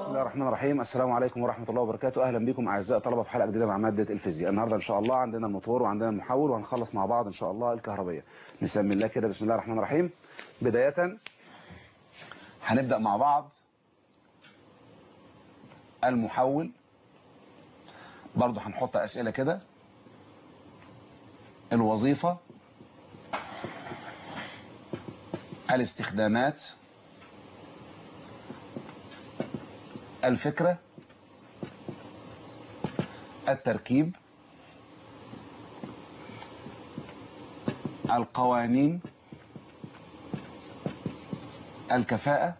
بسم الله الرحمن الرحيم السلام عليكم ورحمة الله وبركاته أهلا بكم أعزائي الطلبة في حلقة جديدة مع مادة الفيزياء النهاردة إن شاء الله عندنا الموتور وعندنا المحول وهنخلص مع بعض إن شاء الله الكهربية نسمي الله كده بسم الله الرحمن الرحيم بداية هنبدأ مع بعض المحول برضو هنحط أسئلة كده الوظيفة الاستخدامات الفكرة التركيب القوانين الكفاءة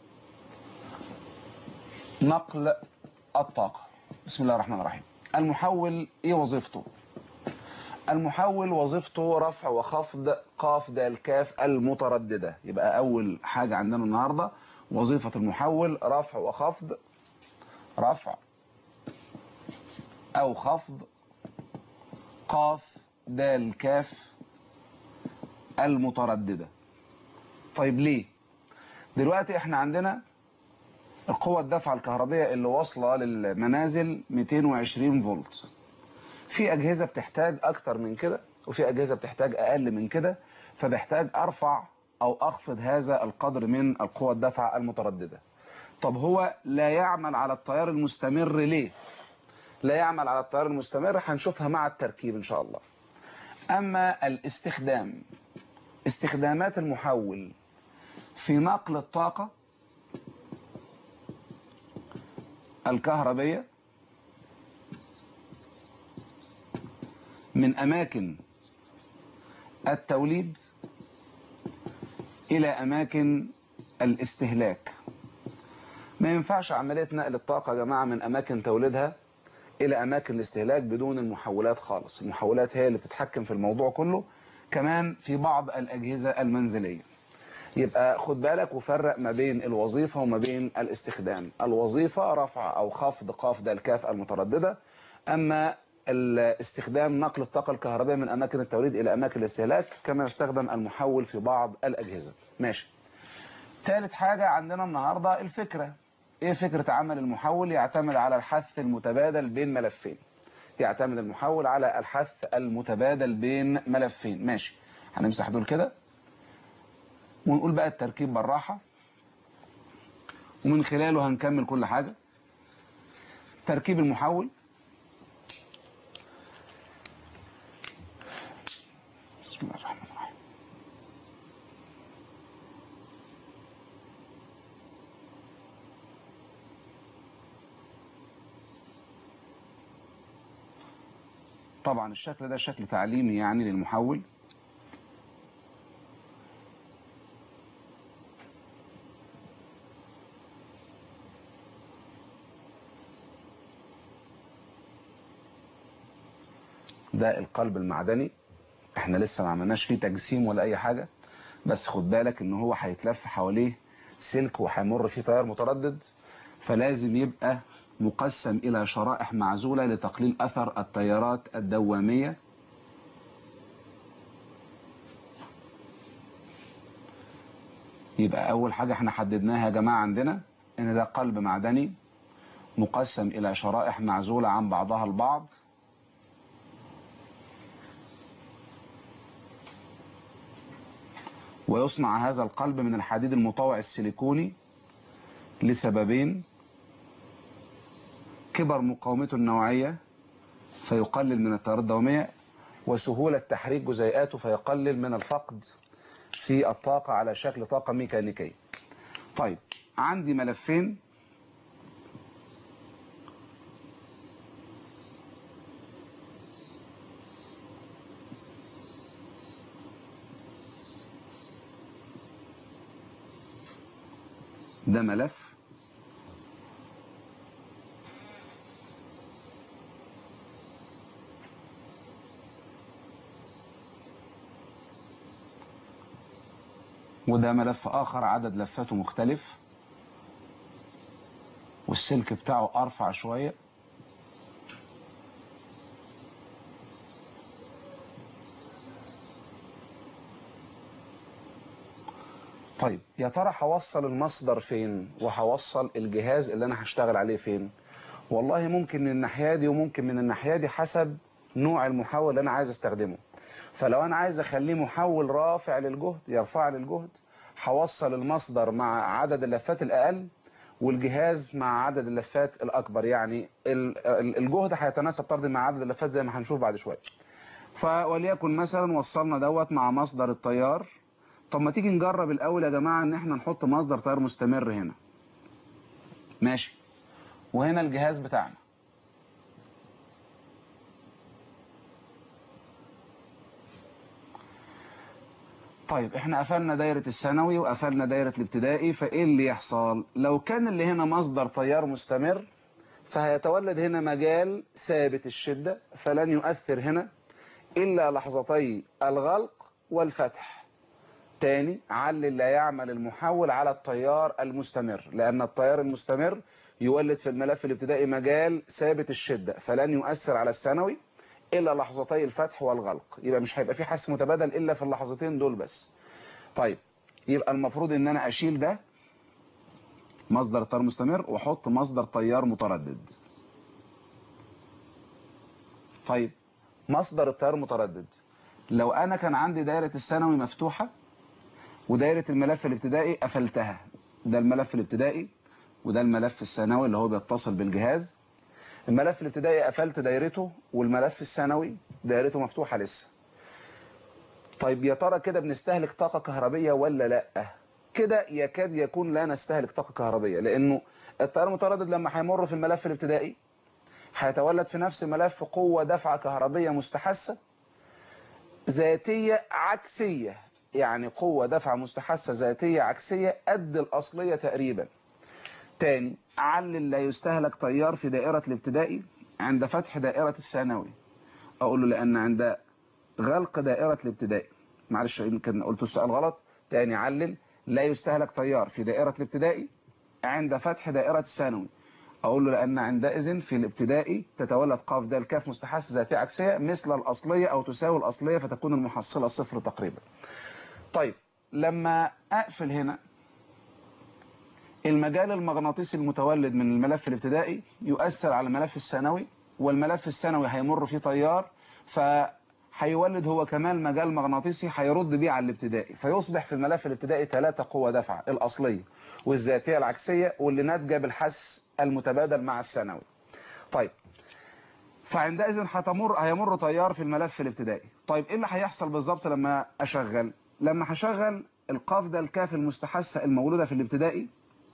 نقل الطاقة بسم الله الرحمن الرحيم المحول ايه وظيفته المحول وظيفته رفع وخفض قاف دال كاف المترددة يبقى أول حاجة عندنا النهاردة وظيفة المحول رفع وخفض رفع أو خفض قاف دال كاف المترددة طيب ليه دلوقتي احنا عندنا القوة الدفع الكهربية اللي واصلة للمنازل 220 فولت في أجهزة بتحتاج أكتر من كده وفي أجهزة بتحتاج أقل من كده فبحتاج أرفع أو أخفض هذا القدر من القوة الدفع المترددة طب هو لا يعمل على التيار المستمر ليه لا يعمل على التيار المستمر هنشوفها مع التركيب إن شاء الله أما الاستخدام استخدامات المحول في نقل الطاقة الكهربية من أماكن التوليد إلى أماكن الاستهلاك ما ينفعش عملية نقل الطاقة يا جماعة من أماكن توليدها إلى أماكن الاستهلاك بدون المحولات خالص المحولات هي اللي بتتحكم في الموضوع كله كمان في بعض الأجهزة المنزلية يبقى خد بالك وفرق ما بين الوظيفة وما بين الاستخدام الوظيفة رفع أو خفض قاف دال كاف المترددة أما الاستخدام نقل الطاقة الكهربائية من أماكن التوليد إلى أماكن الاستهلاك كما يستخدم المحول في بعض الأجهزة ماشي ثالث حاجة عندنا النهاردة الفكرة إيه فكرة عمل المحول يعتمد على الحث المتبادل بين ملفين يعتمد المحول على الحث المتبادل بين ملفين ماشي هنمسح دول كده ونقول بقى التركيب بالراحة ومن خلاله هنكمل كل حاجة تركيب المحول بسم الله الرحمن الرحيم طبعا الشكل ده شكل تعليمي يعني للمحول ده القلب المعدني احنا لسه ما عملناش فيه تجسيم ولا اي حاجة بس خد بالك ان هو هيتلف حواليه سلك وهيمر فيه تيار متردد فلازم يبقى مقسم الى شرائح معزولة لتقليل اثر التيارات الدوامية يبقى اول حاجة احنا حددناها يا جماعة عندنا ان ده قلب معدني مقسم الى شرائح معزولة عن بعضها البعض ويصنع هذا القلب من الحديد المطوع السيليكوني لسببين كبر مقاومته النوعية فيقلل من التيارات الدوامية وسهولة تحريك جزيئاته فيقلل من الفقد في الطاقة على شكل طاقة ميكانيكية طيب عندي ملفين ده ملف وده ملف آخر عدد لفاته مختلف والسلك بتاعه أرفع شوية طيب يا ترى هوصل المصدر فين وهوصل الجهاز اللي انا هشتغل عليه فين والله ممكن من الناحيه دي وممكن من الناحيه دي حسب نوع المحول اللي انا عايز استخدمه فلو انا عايز اخليه محول رافع للجهد يرفع للجهد هوصل المصدر مع عدد اللفات الاقل والجهاز مع عدد اللفات الاكبر يعني الجهد هيتناسب طردي مع عدد اللفات زي ما هنشوف بعد شويه فوليكن مثلا وصلنا دوت مع مصدر التيار طب ما تيجي نجرب الاول يا جماعه ان احنا نحط مصدر تيار مستمر هنا ماشي وهنا الجهاز بتاعنا طيب احنا قفلنا دايرة الثانوي وقفلنا دايرة الابتدائي فايه اللي يحصل لو كان اللي هنا مصدر تيار مستمر فهيتولد هنا مجال ثابت الشدة فلن يؤثر هنا إلا لحظتي الغلق والفتح تاني علل لا يعمل المحول على التيار المستمر لأن التيار المستمر يولد في الملف الابتدائي مجال ثابت الشدة فلن يؤثر على الثانوي إلا لحظتي الفتح والغلق يبقى مش هيبقى في حس متبادل إلا في اللحظتين دول بس طيب يبقى المفروض إن أنا أشيل ده مصدر تيار مستمر واحط مصدر تيار متردد طيب مصدر التيار المتردد لو انا كان عندي دايره الثانوي مفتوحه ودايره الملف الابتدائي قفلتها ده الملف الابتدائي وده الملف الثانوي اللي هو بيتصل بالجهاز الملف الابتدائي قفلت دايرته والملف الثانوي دايرته مفتوحه لسه طيب يا ترى كده بنستهلك طاقه كهربيه ولا لا كده يكاد يكون لا نستهلك طاقة كهربية لأنه التيار المتردد لما هيمر في الملف الابتدائي هيتولد في نفس الملف قوة دفعة كهربية مستحثة ذاتية عكسية يعني قوة دفعة مستحثة ذاتية عكسية قد الأصلية تقريبا تاني علل لا يستهلك تيار في دائرة الابتدائي عند فتح دائرة الثانوي أقول له لأن عند غلق دائرة الابتدائي معلش يمكن قلت السؤال غلط تاني علل لا يستهلك تيار في دائرة الابتدائي عند فتح دائرة الثانوي أقول له لأن عندئذ في الابتدائي تتولد قاف د كاف مستحث ذاتية عكسية مثل الأصلية أو تساوي الأصلية فتكون المحصلة صفر تقريبا طيب لما أقفل هنا المجال المغناطيسي المتولد من الملف الابتدائي يؤثر على الملف الثانوي والملف الثانوي هيمر فيه تيار ف هيولد هو كمان مجال مغناطيسي هيرد بيه على الابتدائي فيصبح في الملف الابتدائي ثلاثة قوة دفعة الأصلية والذاتية العكسية واللي ناتجة بالحس المتبادل مع الثانوي طيب فعندئذ هتمر هيمر تيار في الملف الابتدائي طيب ايه اللي هيحصل بالظبط لما اشغل لما هشغل القاف ده الكاف المستحثة المولودة في الابتدائي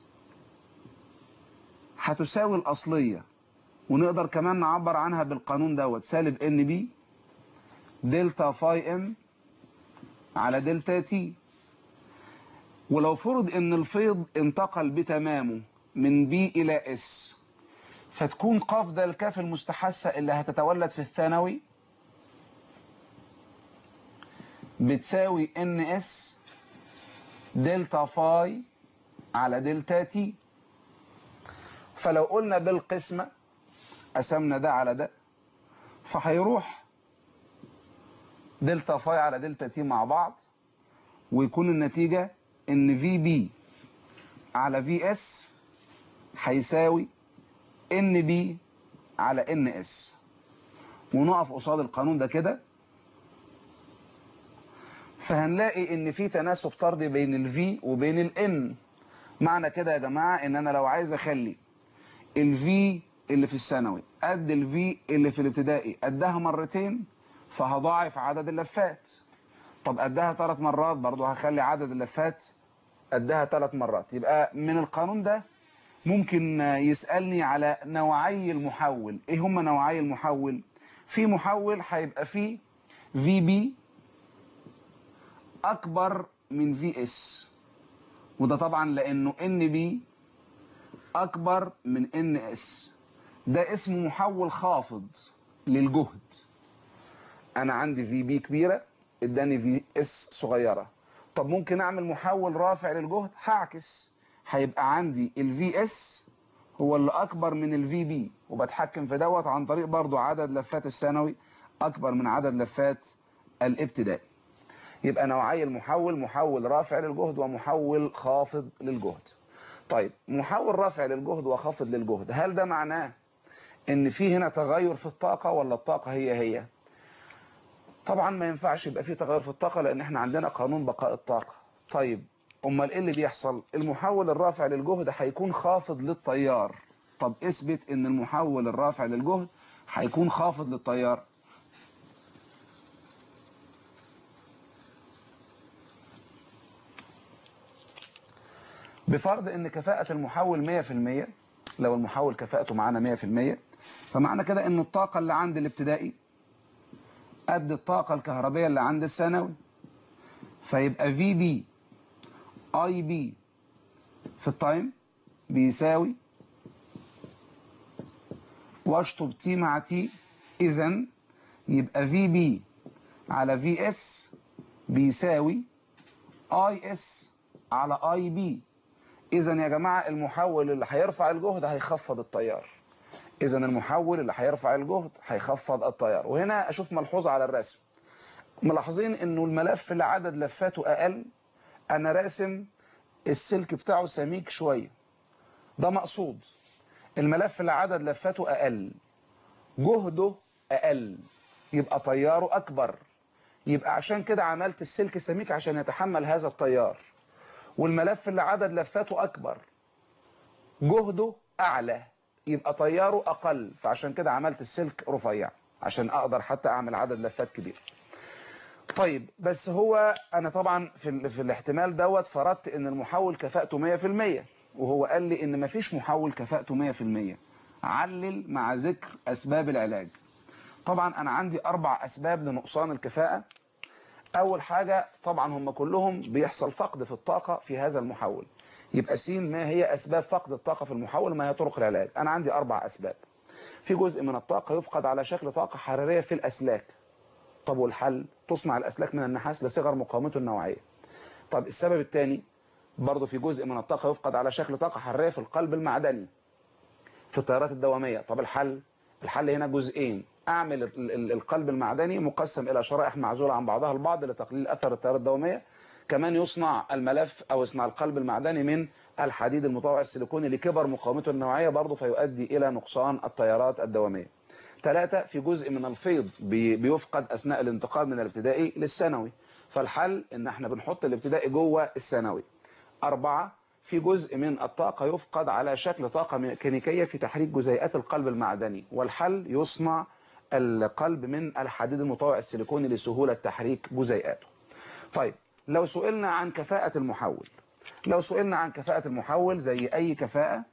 هتساوي الأصلية ونقدر كمان نعبر عنها بالقانون دوت سالب ان بي دلتا فاي ام على دلتا تي ولو فرض ان الفيض انتقل بتمامه من بي الى اس فتكون قاف ده الكاف المستحثة اللي هتتولد في الثانوي بتساوي ان اس دلتا فاي على دلتا تي فلو قلنا بالقسمة قسمنا ده على ده فهيروح دلتا فاي على دلتا تي مع بعض ويكون النتيجة ان في بي على في اس هيساوي ان بي على ان اس ونقف قصاد القانون ده كده فهنلاقي ان في تناسب طردي بين الفي وبين الان معنى كده يا جماعة ان انا لو عايز اخلي الفي اللي في الثانوي قد الفي اللي في الابتدائي قدها مرتين فهضاعف عدد اللفات طب قدها ثلاث مرات برضو هخلي عدد اللفات قدها ثلاث مرات يبقى من القانون ده ممكن يسألني على نوعي المحول ايه هم نوعي المحول في محول هيبقى فيه في بي اكبر من في اس وده طبعا لانه ان بي اكبر من ان اس ده اسمه محول خافض للجهد انا عندي في بي كبيره اداني في اس صغيره طب ممكن اعمل محول رافع للجهد هعكس هيبقى عندي الفي اس هو اللي اكبر من الفي بي وبتحكم في دوت عن طريق برضو عدد لفات الثانوي اكبر من عدد لفات الابتدائي يبقى نوعي المحول محول رافع للجهد ومحول خافض للجهد طيب محول رافع للجهد وخافض للجهد هل ده معناه ان في هنا تغير في الطاقة ولا الطاقة هي هي طبعا ما ينفعش يبقى في تغير في الطاقة لان احنا عندنا قانون بقاء الطاقة طيب امال ايه اللي بيحصل المحول الرافع للجهد هيكون خافض للتيار طب اثبت ان المحول الرافع للجهد هيكون خافض للتيار بفرض ان كفاءة المحول 100% لو المحول كفاءته معانا 100% فمعنى كده ان الطاقة اللي عند الابتدائي قد الطاقة الكهربية اللي عند الثانوي فيبقى في بي اي بي في التايم بيساوي واشطب تي مع تي اذا يبقى في بي على في اس بيساوي اي اس على اي بي اذا يا جماعة المحول اللي هيرفع الجهد هيخفض التيار اذا المحول اللي هيرفع الجهد هيخفض التيار وهنا اشوف ملحوظة على الرسم ملاحظين انه الملف اللي عدد لفاته اقل انا راسم السلك بتاعه سميك شوية ده مقصود الملف اللي عدد لفاته اقل جهده اقل يبقى تياره اكبر يبقى عشان كده عملت السلك سميك عشان يتحمل هذا التيار والملف اللي عدد لفاته اكبر جهده اعلى يبقى تياره اقل فعشان كده عملت السلك رفيع عشان اقدر حتى اعمل عدد لفات كبير طيب بس هو انا طبعا في, ال... في الاحتمال دوت فرضت ان المحول كفاءته 100% وهو قال لي ان مفيش محول كفاءته 100% علل مع ذكر اسباب العلاج طبعا انا عندي اربع اسباب لنقصان الكفاءة اول حاجة طبعا هم كلهم بيحصل فقد في الطاقة في هذا المحول يبقى س ما هي اسباب فقد الطاقة في المحول ما هي طرق العلاج انا عندي اربع اسباب في جزء من الطاقة يفقد على شكل طاقة حرارية في الاسلاك طب والحل تصنع الاسلاك من النحاس لصغر مقاومته النوعية طب السبب الثاني برضه في جزء من الطاقة يفقد على شكل طاقة حرارية في القلب المعدني في التيارات الدوامية طب الحل الحل هنا جزئين اعمل القلب المعدني مقسم الى شرائح معزولة عن بعضها البعض لتقليل اثر التيارات الدوامية كمان يصنع الملف او يصنع القلب المعدني من الحديد المطوع السيليكوني لكبر مقاومته النوعية برضه فيؤدي الى نقصان التيارات الدوامية ثلاثة في جزء من الفيض بيفقد اثناء الانتقال من الابتدائي للثانوي فالحل ان احنا بنحط الابتدائي جوه الثانوي أربعة في جزء من الطاقة يفقد على شكل طاقة ميكانيكية في تحريك جزيئات القلب المعدني والحل يصنع القلب من الحديد المطوع السيليكوني لسهولة تحريك جزيئاته طيب لو سئلنا عن كفاءة المحول لو سئلنا عن كفاءة المحول زي أي كفاءة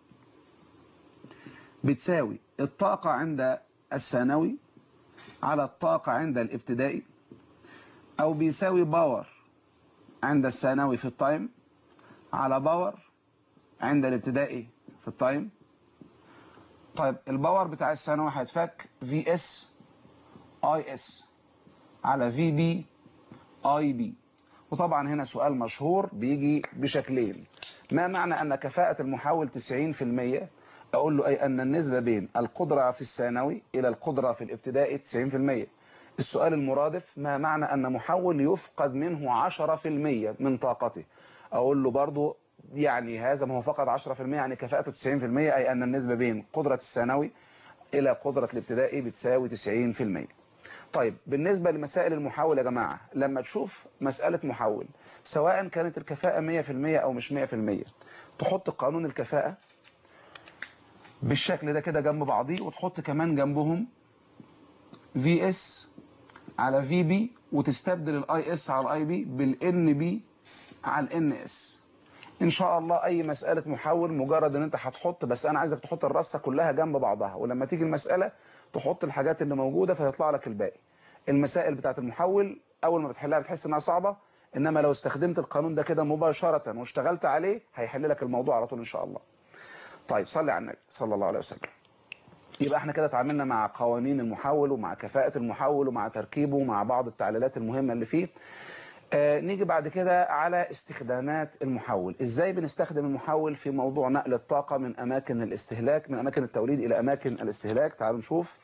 بتساوي الطاقة عند الثانوي على الطاقة عند الابتدائي أو بيساوي باور عند الثانوي في التايم على باور عند الابتدائي في التايم طيب الباور بتاع الثانوي هيتفك في اس اي اس على في بي اي بي وطبعا هنا سؤال مشهور بيجي بشكلين ما معنى ان كفاءة المحول 90% اقول له اي ان النسبة بين القدرة في الثانوي الى القدرة في الابتدائي 90% السؤال المرادف ما معنى ان محول يفقد منه 10% من طاقته اقول له برضو يعني هذا ما هو فقط 10% يعني كفاءته 90% اي ان النسبة بين قدرة الثانوي الى قدرة الابتدائي بتساوي 90% طيب بالنسبة لمسائل المحول يا جماعة لما تشوف مسألة محول سواء كانت الكفاءة 100% او مش 100% تحط قانون الكفاءة بالشكل ده كده جنب بعضيه وتحط كمان جنبهم في اس على في بي وتستبدل الاي اس على الاي بي بالان بي على الان اس ان شاء الله اي مسألة محول مجرد ان انت هتحط بس انا عايزك تحط الرصة كلها جنب بعضها ولما تيجي المسألة تحط الحاجات اللي موجودة فيطلع لك الباقي المسائل بتاعت المحول اول ما بتحلها بتحس انها صعبة انما لو استخدمت القانون ده كده مباشرة واشتغلت عليه هيحل لك الموضوع على طول ان شاء الله طيب صلي على النبي صلى الله عليه وسلم يبقى احنا كده اتعاملنا مع قوانين المحول ومع كفاءة المحول ومع تركيبه ومع بعض التعليلات المهمة اللي فيه آه نيجي بعد كده على استخدامات المحول ازاي بنستخدم المحول في موضوع نقل الطاقة من اماكن الاستهلاك من اماكن التوليد الى اماكن الاستهلاك تعالوا نشوف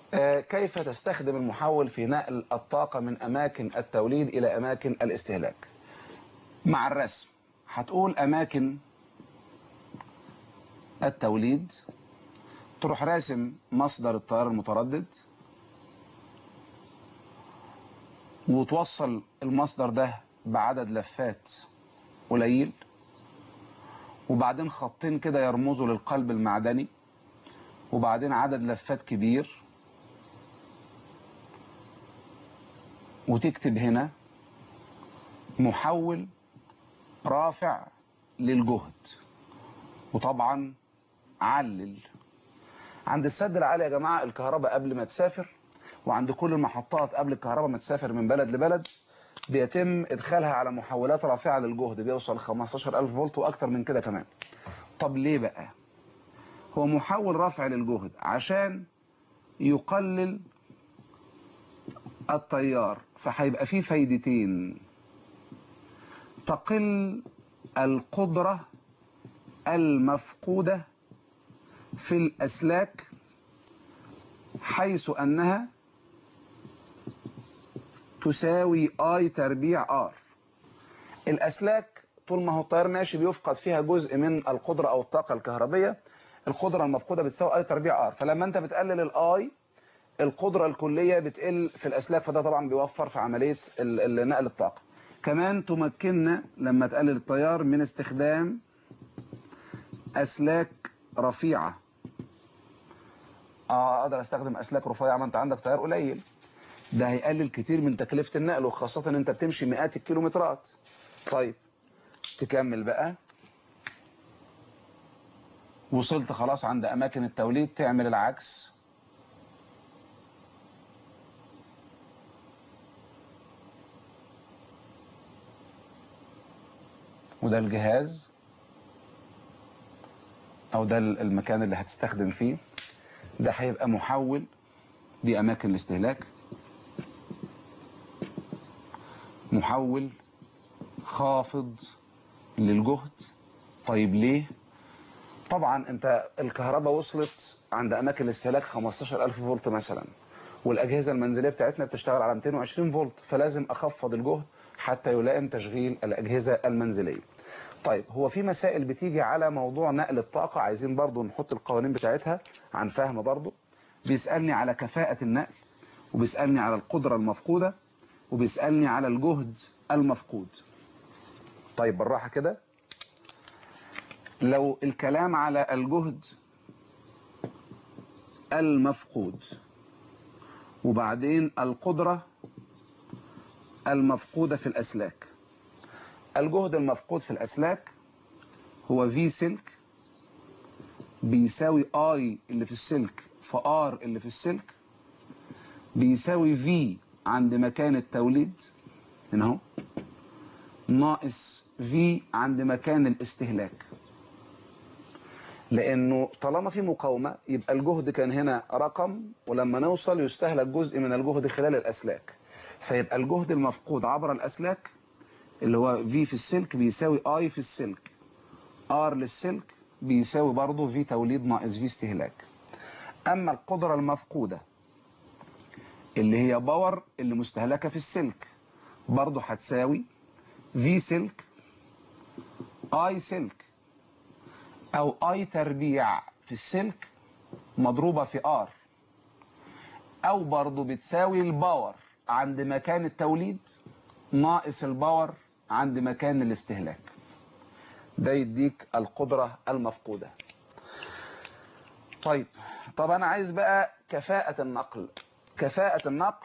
آه، كيف تستخدم المحول في نقل الطاقة من أماكن التوليد إلى أماكن الاستهلاك مع الرسم هتقول أماكن التوليد تروح راسم مصدر التيار المتردد وتوصل المصدر ده بعدد لفات قليل وبعدين خطين كده يرمزوا للقلب المعدني وبعدين عدد لفات كبير وتكتب هنا محول رافع للجهد وطبعا علل عند السد العالي يا جماعة الكهرباء قبل ما تسافر وعند كل المحطات قبل الكهرباء ما تسافر من بلد لبلد بيتم ادخالها على محولات رافعة للجهد بيوصل 15000 فولت واكتر من كده كمان طب ليه بقى هو محول رافع للجهد عشان يقلل التيار فهيبقى فيه فايدتين تقل القدرة المفقودة في الأسلاك حيث أنها تساوي اي تربيع ار الاسلاك طول ما هو التيار ماشي بيفقد فيها جزء من القدره او الطاقه الكهربيه القدره المفقوده بتساوي اي تربيع ار فلما انت بتقلل الاي القدره الكليه بتقل في الاسلاك فده طبعا بيوفر في عمليه ال- ال- نقل الطاقه كمان تمكننا لما تقلل التيار من استخدام اسلاك رفيعه اه اقدر استخدم اسلاك رفيعه ما انت عندك تيار قليل ده هيقلل كتير من تكلفة النقل وخاصة ان انت بتمشي مئات الكيلومترات طيب تكمل بقى وصلت خلاص عند اماكن التوليد تعمل العكس وده الجهاز او ده المكان اللي هتستخدم فيه ده هيبقى محول دي اماكن الاستهلاك محول خافض للجهد طيب ليه طبعا انت الكهرباء وصلت عند اماكن الاستهلاك 15000 فولت مثلا والاجهزه المنزليه بتاعتنا بتشتغل على 220 فولت فلازم اخفض الجهد حتى يلائم تشغيل الاجهزه المنزليه طيب هو في مسائل بتيجي على موضوع نقل الطاقه عايزين برضو نحط القوانين بتاعتها عن فهم برضو بيسالني على كفاءه النقل وبيسالني على القدره المفقوده وبيسألني على الجهد المفقود طيب بالراحة كده لو الكلام على الجهد المفقود وبعدين القدرة المفقودة في الأسلاك الجهد المفقود في الأسلاك هو في سلك بيساوي اي اللي في السلك في ار اللي في السلك بيساوي في عند مكان التوليد هنا اهو ناقص في عند مكان الاستهلاك لانه طالما في مقاومه يبقى الجهد كان هنا رقم ولما نوصل يستهلك جزء من الجهد خلال الاسلاك فيبقى الجهد المفقود عبر الاسلاك اللي هو في في السلك بيساوي اي في السلك ار للسلك بيساوي برضه في توليد ناقص في استهلاك اما القدره المفقوده اللي هي باور اللي مستهلكه في السلك برضه هتساوي في سلك اي سلك او اي تربيع في السلك مضروبه في ار او برضه بتساوي الباور عند مكان التوليد ناقص الباور عند مكان الاستهلاك ده يديك القدره المفقوده طيب طب انا عايز بقى كفاءه النقل كفاءة النقل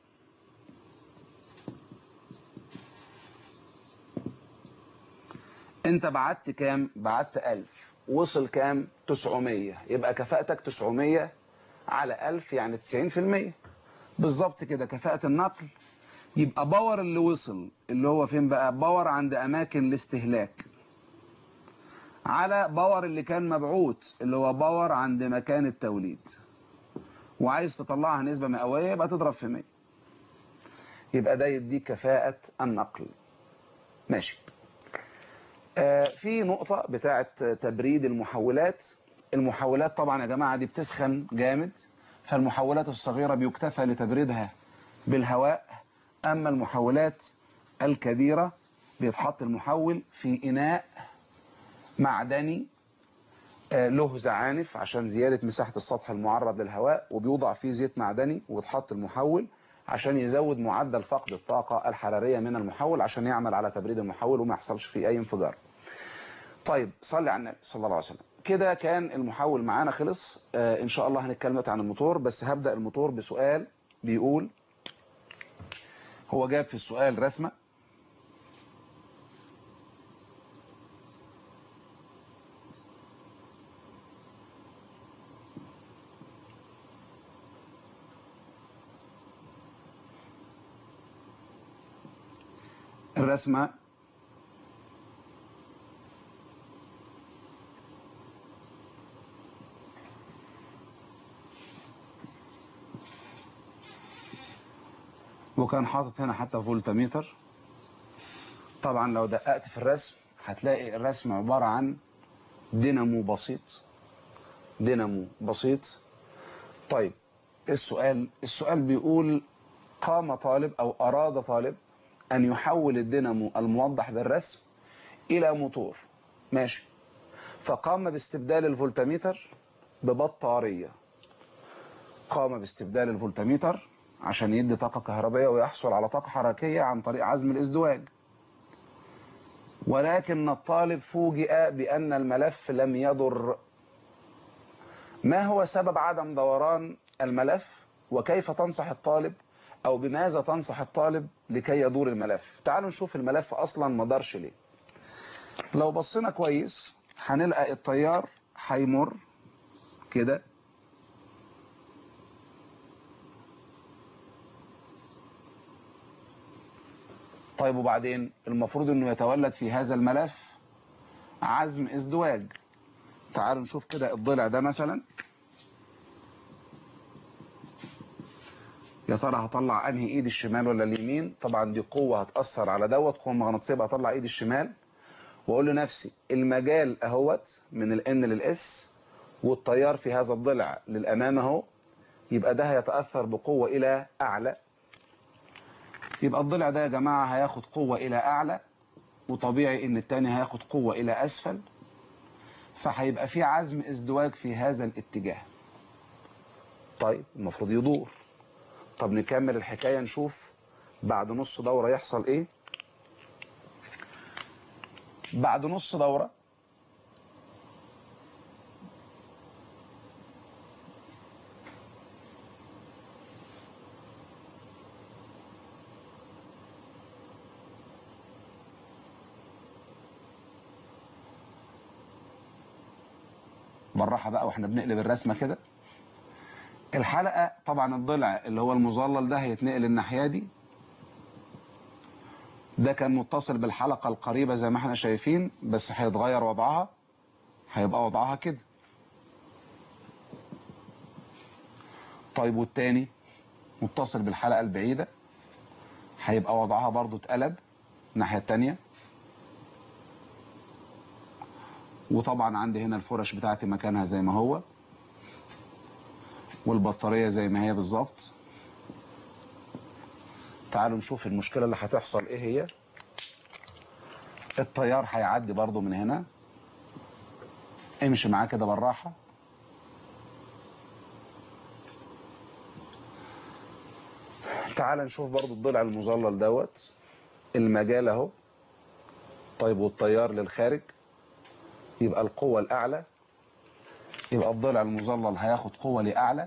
انت بعت كام بعت 1000 وصل كام 900 يبقى كفاءتك 900 على 1000 يعني 90% بالظبط كده كفاءة النقل يبقى باور اللي وصل اللي هو فين بقى باور عند اماكن الاستهلاك على باور اللي كان مبعوث اللي هو باور عند مكان التوليد وعايز تطلعها نسبة مئوية يبقى تضرب في 100 يبقى ده يديك كفاءة النقل ماشي آه في نقطة بتاعة تبريد المحولات المحولات طبعا يا جماعة دي بتسخن جامد فالمحولات الصغيرة بيكتفى لتبريدها بالهواء أما المحولات الكبيرة بيتحط المحول في إناء معدني له زعانف عشان زيادة مساحة السطح المعرض للهواء وبيوضع فيه زيت معدني ويتحط المحول عشان يزود معدل فقد الطاقة الحرارية من المحول عشان يعمل على تبريد المحول وما يحصلش فيه أي انفجار طيب صلي على النبي صلى الله عليه وسلم كده كان المحول معانا خلص آه إن شاء الله هنتكلم عن الموتور بس هبدأ الموتور بسؤال بيقول هو جاب في السؤال رسمة الرسمة وكان حاطط هنا حتى فولتميتر طبعا لو دققت في الرسم هتلاقي الرسم عبارة عن دينامو بسيط دينامو بسيط طيب السؤال السؤال بيقول قام طالب أو أراد طالب أن يحول الدينامو الموضح بالرسم إلى موتور ماشي فقام باستبدال الفولتميتر ببطارية قام باستبدال الفولتميتر عشان يدي طاقة كهربية ويحصل على طاقة حركية عن طريق عزم الازدواج ولكن الطالب فوجئ بأن الملف لم يضر ما هو سبب عدم دوران الملف وكيف تنصح الطالب أو بماذا تنصح الطالب لكي يدور الملف تعالوا نشوف الملف أصلا ما دارش ليه لو بصينا كويس هنلقى التيار هيمر كده طيب وبعدين المفروض انه يتولد في هذا الملف عزم ازدواج تعالوا نشوف كده الضلع ده مثلا يا ترى هطلع انهي ايد الشمال ولا اليمين طبعا دي قوه هتاثر على دوت قوه مغناطيسيه بقى هطلع ايد الشمال واقول لنفسي المجال اهوت من الان للاس والتيار في هذا الضلع للامام اهو يبقى ده هيتاثر بقوه الى اعلى يبقى الضلع ده يا جماعه هياخد قوه الى اعلى وطبيعي ان التاني هياخد قوه الى اسفل فهيبقى في عزم ازدواج في هذا الاتجاه طيب المفروض يدور طب نكمل الحكاية نشوف بعد نص دورة يحصل ايه بعد نص دورة بالراحة بقى واحنا بنقلب الرسمة كده الحلقة طبعا الضلع اللي هو المظلل ده هيتنقل الناحية دي ده كان متصل بالحلقة القريبة زي ما احنا شايفين بس هيتغير وضعها هيبقى وضعها كده طيب والتاني متصل بالحلقة البعيدة هيبقى وضعها برضو اتقلب الناحية التانية وطبعا عندي هنا الفرش بتاعتي مكانها زي ما هو والبطارية زي ما هي بالظبط تعالوا نشوف المشكلة اللي هتحصل ايه هي التيار هيعدي برضو من هنا امشي معاه كده بالراحة تعال نشوف برضو الضلع المظلل دوت المجال اهو طيب والتيار للخارج يبقى القوة الأعلى يبقى الضلع المظلل هياخد قوة لأعلى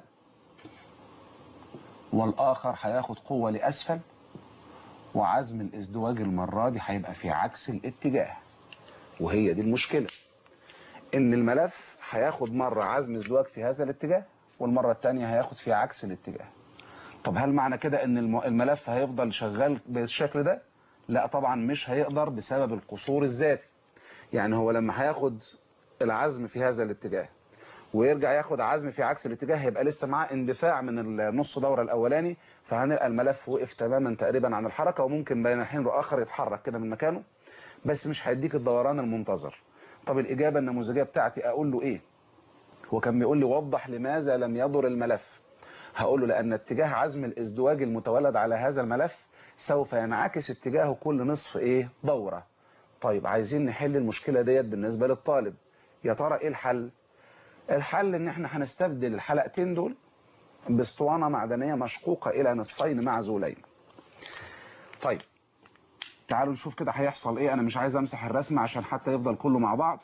والآخر هياخد قوة لأسفل وعزم الازدواج المرة دي هيبقى في عكس الاتجاه وهي دي المشكلة إن الملف هياخد مرة عزم ازدواج في هذا الاتجاه والمرة الثانية هياخد في عكس الاتجاه طب هل معنى كده إن الملف هيفضل شغال بالشكل ده؟ لا طبعا مش هيقدر بسبب القصور الذاتي يعني هو لما هياخد العزم في هذا الاتجاه ويرجع ياخد عزم في عكس الاتجاه هيبقى لسه معاه اندفاع من النص دورة الأولاني فهنلقى الملف وقف تماما تقريبا عن الحركة وممكن بين حين وآخر يتحرك كده من مكانه بس مش هيديك الدوران المنتظر طب الإجابة النموذجية بتاعتي أقول له إيه هو كان بيقول لي وضح لماذا لم يضر الملف هقول له لأن اتجاه عزم الازدواج المتولد على هذا الملف سوف ينعكس اتجاهه كل نصف ايه دورة طيب عايزين نحل المشكلة ديت بالنسبة للطالب يا ترى ايه الحل الحل ان احنا هنستبدل الحلقتين دول باسطوانة معدنية مشقوقة الى نصفين معزولين طيب تعالوا نشوف كده هيحصل ايه انا مش عايز امسح الرسم عشان حتى يفضل كله مع بعض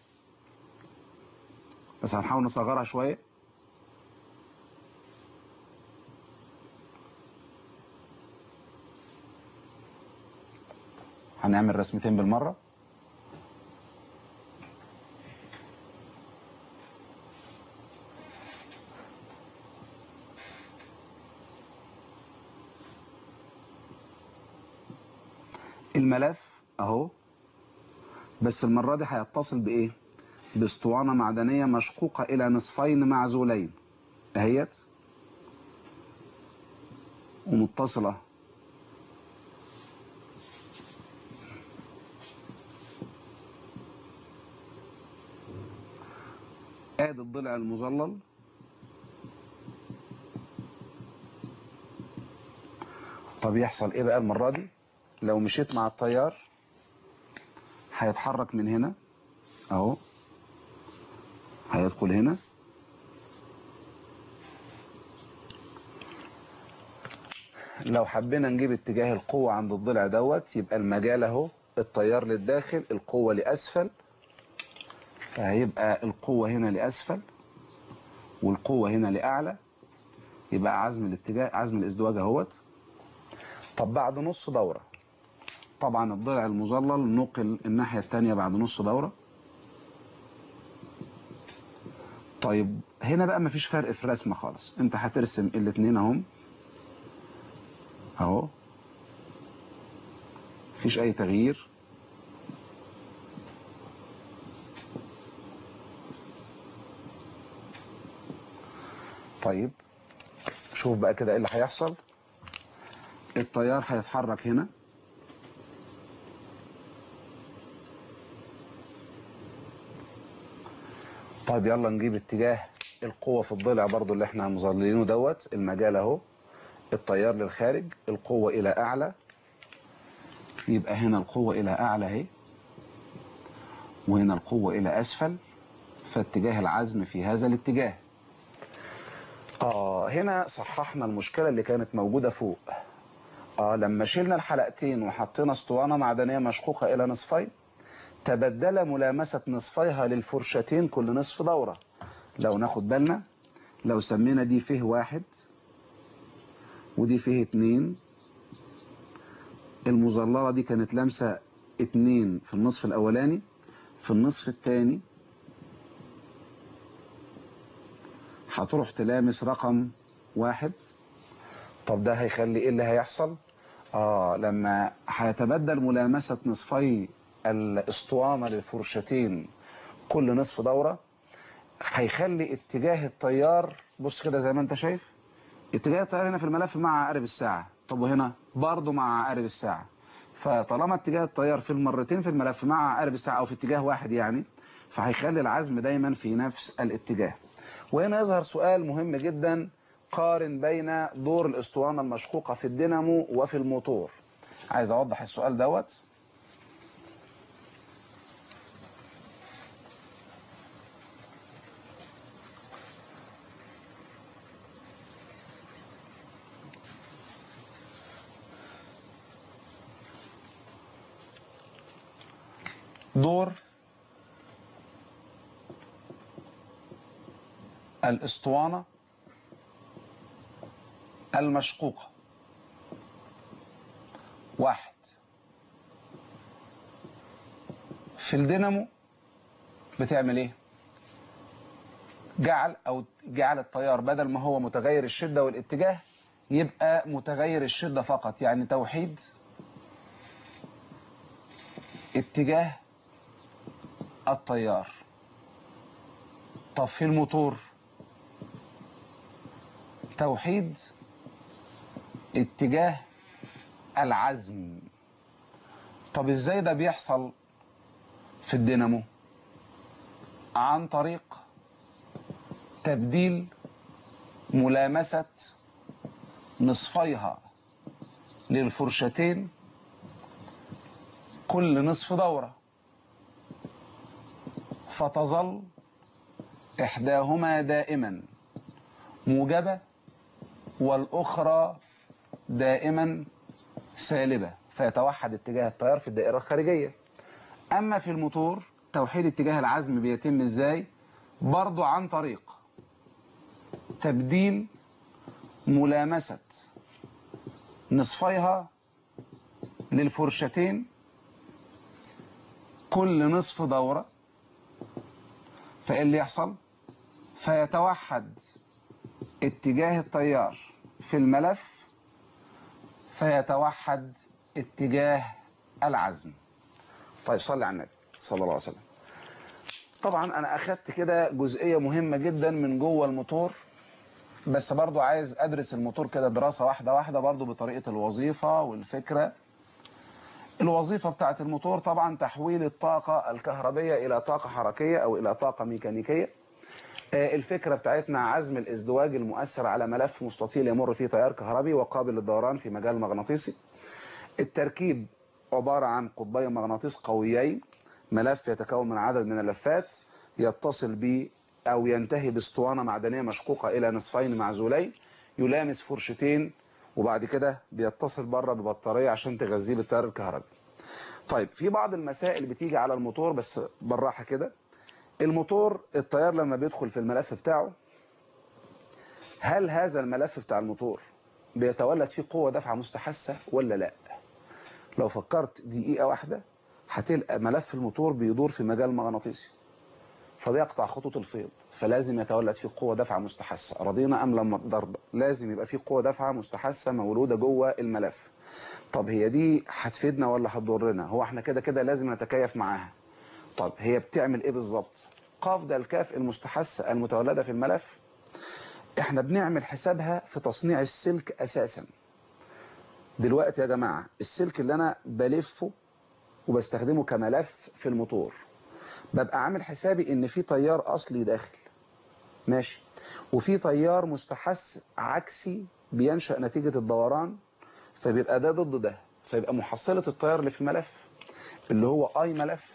بس هنحاول نصغرها شوية هنعمل رسمتين بالمرة الملف اهو بس المرة دي هيتصل بايه باسطوانة معدنية مشقوقة الى نصفين معزولين اهيت ومتصلة ادي الضلع المظلل طب يحصل ايه بقى المرة دي لو مشيت مع التيار هيتحرك من هنا اهو هيدخل هنا لو حبينا نجيب اتجاه القوة عند الضلع دوت يبقى المجال اهو التيار للداخل القوة لأسفل فهيبقى القوة هنا لأسفل والقوة هنا لأعلى يبقى عزم الاتجاه عزم الازدواج اهوت طب بعد نص دورة طبعا الضلع المظلل نقل الناحية التانية بعد نص دورة طيب هنا بقى مفيش فرق في رسمة خالص انت هترسم الاتنين اهم اهو مفيش اي تغيير طيب شوف بقى كده ايه اللي هيحصل التيار هيتحرك هنا طيب يلا نجيب اتجاه القوة في الضلع برضو اللي احنا مظللينه دوت المجال اهو التيار للخارج القوة الى اعلى يبقى هنا القوة الى اعلى اهي وهنا القوة الى اسفل فاتجاه العزم في هذا الاتجاه اه هنا صححنا المشكلة اللي كانت موجودة فوق اه لما شلنا الحلقتين وحطينا اسطوانة معدنية مشقوقة الى نصفين تبدل ملامسة نصفيها للفرشتين كل نصف دورة لو ناخد بالنا لو سمينا دي فيه واحد ودي فيه اتنين المظللة دي كانت لامسة اتنين في النصف الاولاني في النصف الثاني هتروح تلامس رقم واحد طب ده هيخلي ايه اللي هيحصل اه لما هيتبدل ملامسة نصفي الاسطوانة للفرشتين كل نصف دورة هيخلي اتجاه التيار بص كده زي ما انت شايف اتجاه التيار هنا في الملف مع عقارب الساعة طب وهنا برضه مع عقارب الساعة فطالما اتجاه التيار في المرتين في الملف مع عقارب الساعة او في اتجاه واحد يعني فهيخلي العزم دايما في نفس الاتجاه وهنا يظهر سؤال مهم جدا قارن بين دور الاسطوانة المشقوقة في الدينامو وفي الموتور عايز اوضح السؤال دوت دور الاسطوانة المشقوقة واحد في الدينامو بتعمل ايه جعل او جعل التيار بدل ما هو متغير الشدة والاتجاه يبقى متغير الشدة فقط يعني توحيد اتجاه التيار طب في الموتور توحيد اتجاه العزم طب ازاي ده بيحصل في الدينامو عن طريق تبديل ملامسة نصفيها للفرشتين كل نصف دورة فتظل إحداهما دائما موجبة والأخرى دائما سالبة فيتوحد اتجاه التيار في الدائرة الخارجية أما في الموتور توحيد اتجاه العزم بيتم إزاي برضو عن طريق تبديل ملامسة نصفيها للفرشتين كل نصف دورة فإيه اللي يحصل فيتوحد اتجاه التيار في الملف فيتوحد اتجاه العزم طيب صلي على النبي صلى الله عليه وسلم طبعا انا اخدت كده جزئية مهمة جدا من جوه الموتور بس برضو عايز ادرس الموتور كده دراسة واحدة واحدة برضو بطريقة الوظيفة والفكرة الوظيفة بتاعت الموتور طبعا تحويل الطاقة الكهربية الى طاقة حركية او الى طاقة ميكانيكية الفكرة بتاعتنا عزم الازدواج المؤثر على ملف مستطيل يمر فيه تيار كهربي وقابل للدوران في مجال مغناطيسي التركيب عبارة عن قطبي مغناطيس قويين ملف يتكون من عدد من اللفات يتصل ب أو ينتهي باسطوانة معدنية مشقوقة إلى نصفين معزولين يلامس فرشتين وبعد كده بيتصل بره ببطارية عشان تغذيه بالتيار الكهربي طيب في بعض المسائل بتيجي على الموتور بس بالراحة كده الموتور التيار لما بيدخل في الملف بتاعه هل هذا الملف بتاع الموتور بيتولد فيه قوة دفعة مستحثة ولا لا لو فكرت دقيقة واحدة هتلقى ملف الموتور بيدور في مجال مغناطيسي فبيقطع خطوط الفيض فلازم يتولد فيه قوة دفعة مستحثة رضينا أم لم نرضى لازم يبقى فيه قوة دفعة مستحثة مولودة جوه الملف طب هي دي هتفيدنا ولا هتضرنا هو احنا كده كده لازم نتكيف معاها طب هي بتعمل ايه بالظبط قاف ده الكاف المستحثة المتولدة في الملف احنا بنعمل حسابها في تصنيع السلك اساسا دلوقتي يا جماعة السلك اللي انا بلفه وبستخدمه كملف في الموتور ببقى عامل حسابي ان في تيار اصلي داخل ماشي وفي تيار مستحث عكسي بينشأ نتيجة الدوران فبيبقى ده ضد ده فيبقى محصلة التيار اللي في الملف اللي هو اي ملف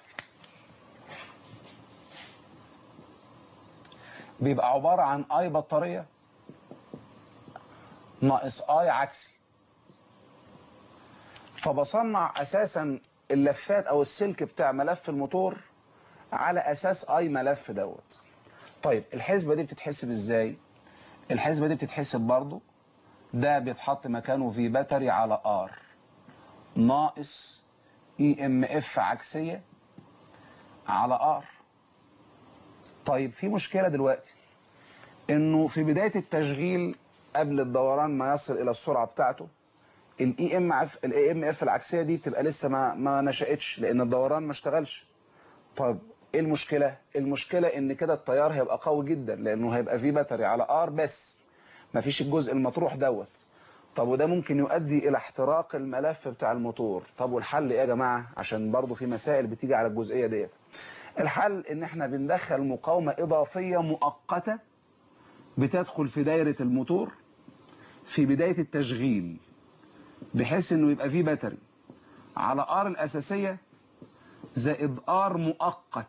بيبقى عبارة عن اي بطارية ناقص اي عكسي فبصنع اساسا اللفات او السلك بتاع ملف الموتور على اساس اي ملف دوت طيب الحسبة دي بتتحسب ازاي الحسبة دي بتتحسب برضو ده بيتحط مكانه في باتري على ار ناقص اي ام اف عكسية على ار طيب في مشكلة دلوقتي انه في بداية التشغيل قبل الدوران ما يصل الى السرعة بتاعته الاي ام اف الاي ام اف العكسيه دي بتبقى لسه ما ما نشاتش لان الدوران ما اشتغلش طيب ايه المشكله المشكله ان كده التيار هيبقى قوي جدا لانه هيبقى فيه باتري على ار بس ما فيش الجزء المطروح دوت طب وده ممكن يؤدي الى احتراق الملف بتاع الموتور طب والحل ايه يا جماعه عشان برضو في مسائل بتيجي على الجزئيه ديت الحل ان احنا بندخل مقاومه اضافيه مؤقته بتدخل في دايره الموتور في بدايه التشغيل بحيث انه يبقى فيه باتري على ار الاساسيه زائد ار مؤقت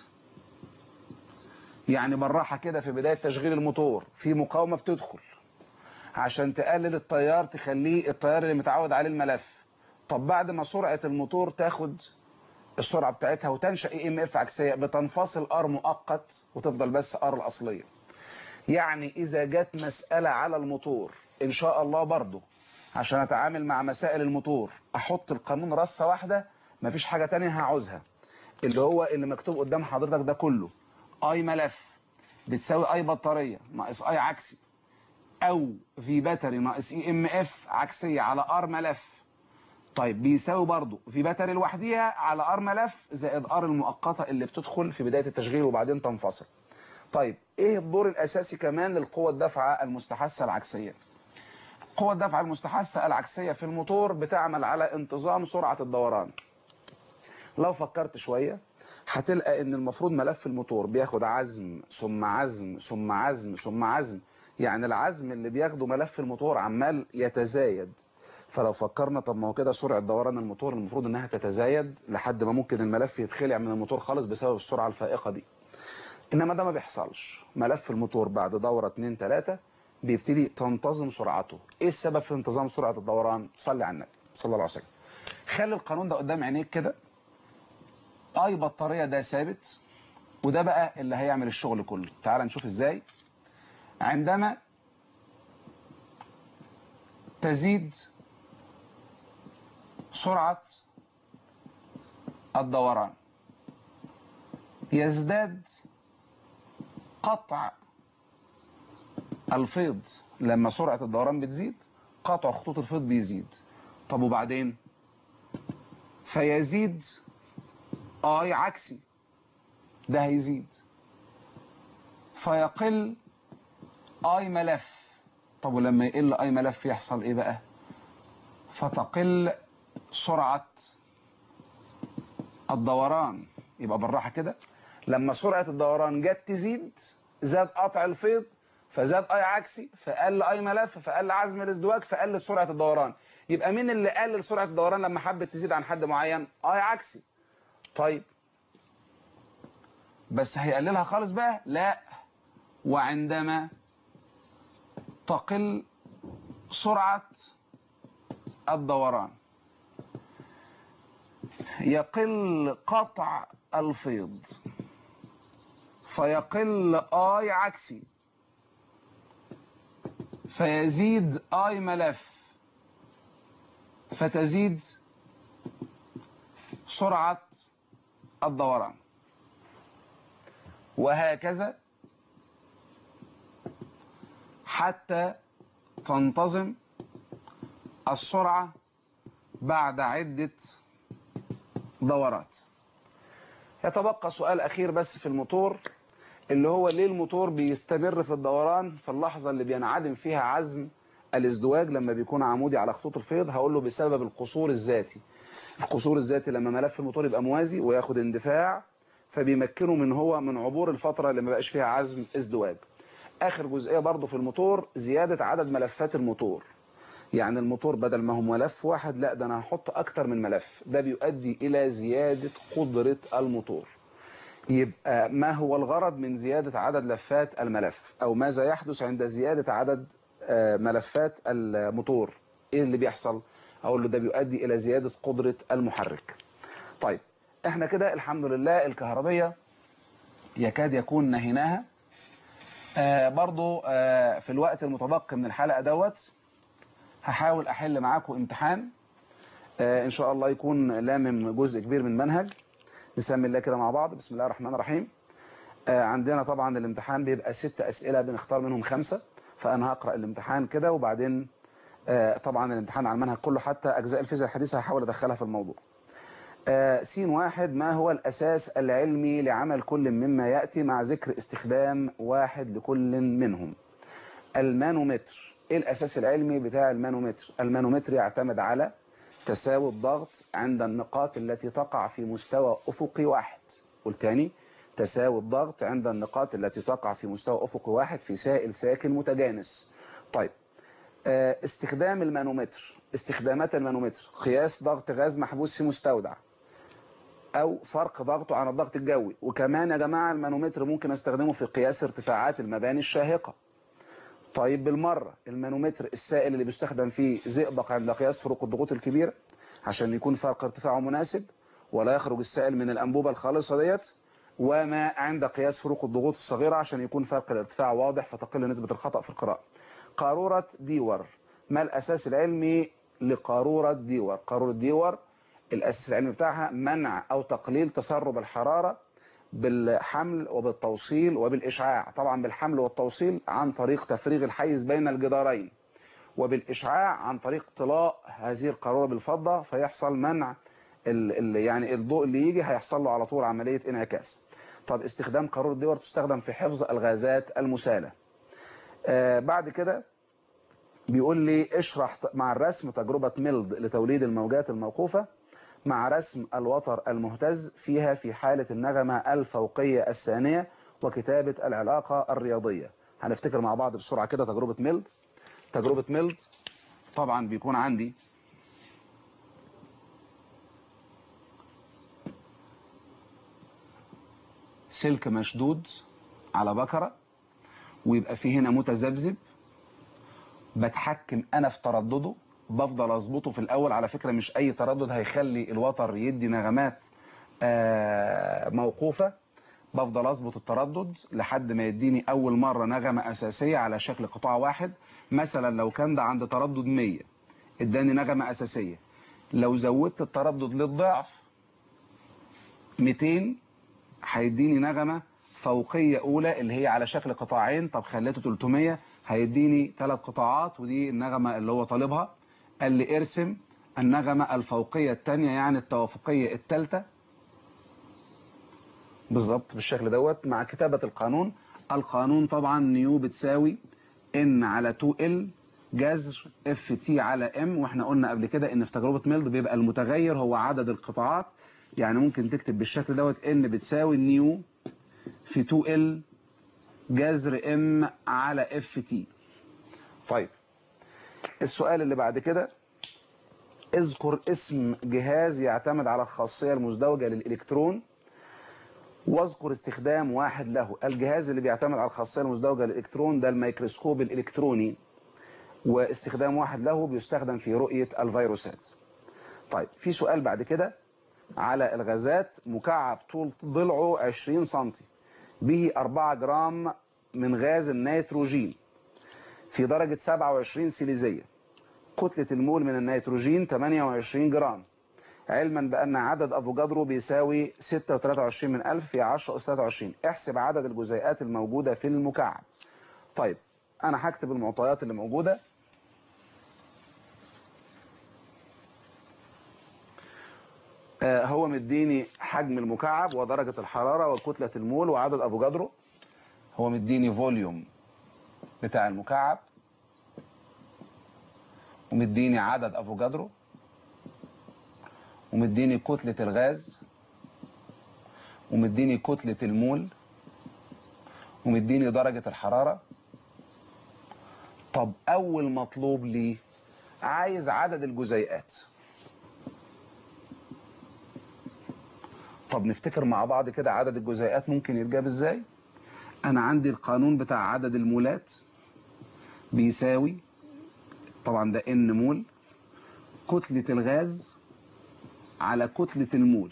يعني بالراحه كده في بدايه تشغيل الموتور في مقاومه بتدخل عشان تقلل التيار تخليه التيار اللي متعود عليه الملف طب بعد ما سرعه الموتور تاخد السرعه بتاعتها وتنشا اي ام اف عكسيه بتنفصل ار مؤقت وتفضل بس ار الاصليه يعني اذا جت مساله على الموتور ان شاء الله برضه عشان اتعامل مع مسائل الموتور احط القانون رصه واحده مفيش حاجه تانية هعوزها اللي هو اللي مكتوب قدام حضرتك ده كله اي ملف بتساوي اي بطاريه ناقص اي عكسي او في باتري ناقص اي ام اف عكسيه على ار ملف طيب بيساوي برضو في باتري لوحديها على ار ملف زائد ار المؤقته اللي بتدخل في بدايه التشغيل وبعدين تنفصل طيب ايه الدور الاساسي كمان للقوه الدافعه المستحثه العكسيه قوة الدفع المستحثة العكسية في الموتور بتعمل على انتظام سرعة الدوران لو فكرت شوية هتلقى ان المفروض ملف الموتور بياخد عزم ثم عزم ثم عزم ثم عزم يعني العزم اللي بياخده ملف الموتور عمال يتزايد فلو فكرنا طب ما هو كده سرعه دوران الموتور المفروض انها تتزايد لحد ما ممكن الملف يتخلع من الموتور خالص بسبب السرعه الفائقه دي انما ده ما بيحصلش ملف الموتور بعد دوره 2 3 بيبتدي تنتظم سرعته ايه السبب في انتظام سرعه الدوران صلي على النبي صلى الله عليه وسلم خلي القانون ده قدام عينيك كده اي بطاريه ده ثابت وده بقى اللي هيعمل الشغل كله تعال نشوف ازاي عندما تزيد سرعة الدوران يزداد قطع الفيض لما سرعة الدوران بتزيد قطع خطوط الفيض بيزيد طب وبعدين فيزيد اي عكسي ده هيزيد فيقل اي ملف طب ولما يقل اي ملف يحصل ايه بقى فتقل سرعة الدوران يبقى بالراحة كده لما سرعة الدوران جت تزيد زاد قطع الفيض فزاد اي عكسي فقل اي ملف فقل عزم الازدواج فقلت سرعة الدوران يبقى مين اللي قلل سرعة الدوران لما حبت تزيد عن حد معين اي عكسي طيب بس هيقللها خالص بقى لا وعندما تقل سرعة الدوران يقل قطع الفيض فيقل اي عكسي فيزيد اي ملف فتزيد سرعة الدوران وهكذا حتى تنتظم السرعة بعد عدة دورات يتبقى سؤال أخير بس في الموتور اللي هو ليه الموتور بيستمر في الدوران في اللحظة اللي بينعدم فيها عزم الازدواج لما بيكون عمودي على خطوط الفيض هقول له بسبب القصور الذاتي القصور الذاتي لما ملف الموتور يبقى موازي وياخد اندفاع فبيمكنه من هو من عبور الفترة اللي ما بقاش فيها عزم ازدواج آخر جزئية برضو في الموتور زيادة عدد ملفات الموتور يعني الموتور بدل ما هو ملف واحد لا ده انا هحط اكتر من ملف ده بيؤدي الى زيادة قدرة الموتور يبقى ما هو الغرض من زيادة عدد لفات الملف او ماذا يحدث عند زيادة عدد ملفات الموتور ايه اللي بيحصل اقول له ده بيؤدي الى زيادة قدرة المحرك طيب احنا كده الحمد لله الكهربية يكاد يكون نهيناها آه برضو آه في الوقت المتبقي من الحلقة دوت هحاول احل معاكم امتحان آه ان شاء الله يكون لامم جزء كبير من منهج نسمي الله كده مع بعض بسم الله الرحمن الرحيم آه عندنا طبعا الامتحان بيبقى ست اسئله بنختار منهم خمسه فانا هقرا الامتحان كده وبعدين آه طبعا الامتحان على المنهج كله حتى اجزاء الفيزياء الحديثه هحاول ادخلها في الموضوع آه س واحد ما هو الاساس العلمي لعمل كل مما ياتي مع ذكر استخدام واحد لكل منهم المانومتر ايه الاساس العلمي بتاع المانومتر المانومتر يعتمد على تساوي الضغط عند النقاط التي تقع في مستوى افقي واحد والتاني تساوي الضغط عند النقاط التي تقع في مستوى افقي واحد في سائل ساكن متجانس طيب استخدام المانومتر استخدامات المانومتر قياس ضغط غاز محبوس في مستودع او فرق ضغطه عن الضغط الجوي وكمان يا جماعه المانومتر ممكن استخدمه في قياس ارتفاعات المباني الشاهقه طيب بالمرة المانومتر السائل اللي بيستخدم فيه زئبق عند قياس فروق الضغوط الكبيرة عشان يكون فرق ارتفاعه مناسب ولا يخرج السائل من الأنبوبة الخالصة ديت وما عند قياس فروق الضغوط الصغيرة عشان يكون فرق الارتفاع واضح فتقل نسبة الخطأ في القراءة قارورة ديور ما الأساس العلمي لقارورة ديور قارورة ديور الأساس العلمي بتاعها منع أو تقليل تسرب الحرارة بالحمل وبالتوصيل وبالإشعاع طبعا بالحمل والتوصيل عن طريق تفريغ الحيز بين الجدارين وبالإشعاع عن طريق طلاء هذه القارورة بالفضة فيحصل منع ال ال يعني الضوء اللي يجي هيحصل له على طول عملية انعكاس طب استخدام قارورة ديور تستخدم في حفظ الغازات المسالة آه بعد كده بيقول لي اشرح مع الرسم تجربة ميلد لتوليد الموجات الموقوفة مع رسم الوتر المهتز فيها في حالة النغمة الفوقية الثانية وكتابة العلاقة الرياضية هنفتكر مع بعض بسرعة كده تجربة ميلد تجربة ميلد طبعا بيكون عندي سلك مشدود على بكرة ويبقى فيه هنا متذبذب بتحكم انا في تردده بفضل اظبطه في الاول على فكرة مش اي تردد هيخلي الوتر يدي نغمات آه، موقوفة بفضل اظبط التردد لحد ما يديني اول مرة نغمة اساسية على شكل قطاع واحد مثلا لو كان ده عند تردد 100 اداني نغمة اساسية لو زودت التردد للضعف 200 هيديني نغمة فوقية أولى اللي هي على شكل قطاعين طب خليته 300 هيديني ثلاث قطاعات ودي النغمة اللي هو طالبها قال لي ارسم النغمة الفوقية الثانية يعني التوافقية الثالثة بالظبط بالشكل دوت مع كتابة القانون القانون طبعا نيو بتساوي ان على 2 ال جذر اف تي على ام واحنا قلنا قبل كده ان في تجربة ميلد بيبقى المتغير هو عدد القطاعات يعني ممكن تكتب بالشكل دوت ان بتساوي نيو في 2 ال جذر ام على اف تي طيب السؤال اللي بعد كده اذكر اسم جهاز يعتمد على الخاصية المزدوجة للإلكترون واذكر استخدام واحد له الجهاز اللي بيعتمد على الخاصية المزدوجة للإلكترون ده الميكروسكوب الإلكتروني واستخدام واحد له بيستخدم في رؤية الفيروسات طيب في سؤال بعد كده على الغازات مكعب طول ضلعه 20 سنتي به 4 جرام من غاز النيتروجين في درجة 27 سيليزية كتلة المول من النيتروجين 28 جرام علما بأن عدد أفوجادرو بيساوي 6.23 من 1000 في 10 أس 23 احسب عدد الجزيئات الموجودة في المكعب طيب أنا هكتب المعطيات اللي موجودة آه، هو مديني حجم المكعب ودرجة الحرارة وكتلة المول وعدد أفوجادرو هو مديني فوليوم بتاع المكعب ومديني عدد أفوجادرو ومديني كتلة الغاز ومديني كتلة المول ومديني درجة الحرارة طب أول مطلوب لي عايز عدد الجزيئات طب نفتكر مع بعض كده عدد الجزيئات ممكن يتجاب ازاي انا عندي القانون بتاع عدد المولات بيساوي طبعا ده ان مول كتلة الغاز على كتلة المول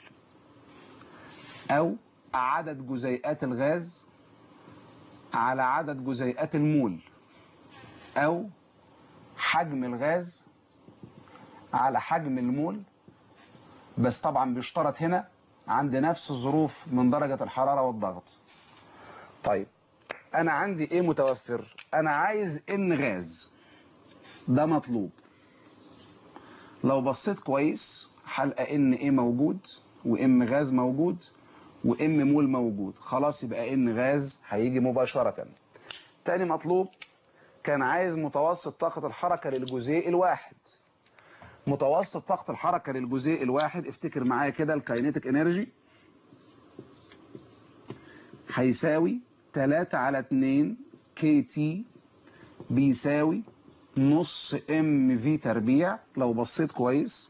او عدد جزيئات الغاز على عدد جزيئات المول او حجم الغاز على حجم المول بس طبعا بيشترط هنا عند نفس الظروف من درجة الحرارة والضغط طيب انا عندي ايه متوفر انا عايز ان غاز ده مطلوب لو بصيت كويس هلقى ان ايه موجود وام غاز موجود وام مول موجود خلاص يبقى ان غاز هيجي مباشرة تاني مطلوب كان عايز متوسط طاقة الحركة للجزيء الواحد متوسط طاقة الحركة للجزيء الواحد افتكر معايا كده الكاينيتيك انرجي هيساوي 3 على 2 كي تي بيساوي نص ام في تربيع لو بصيت كويس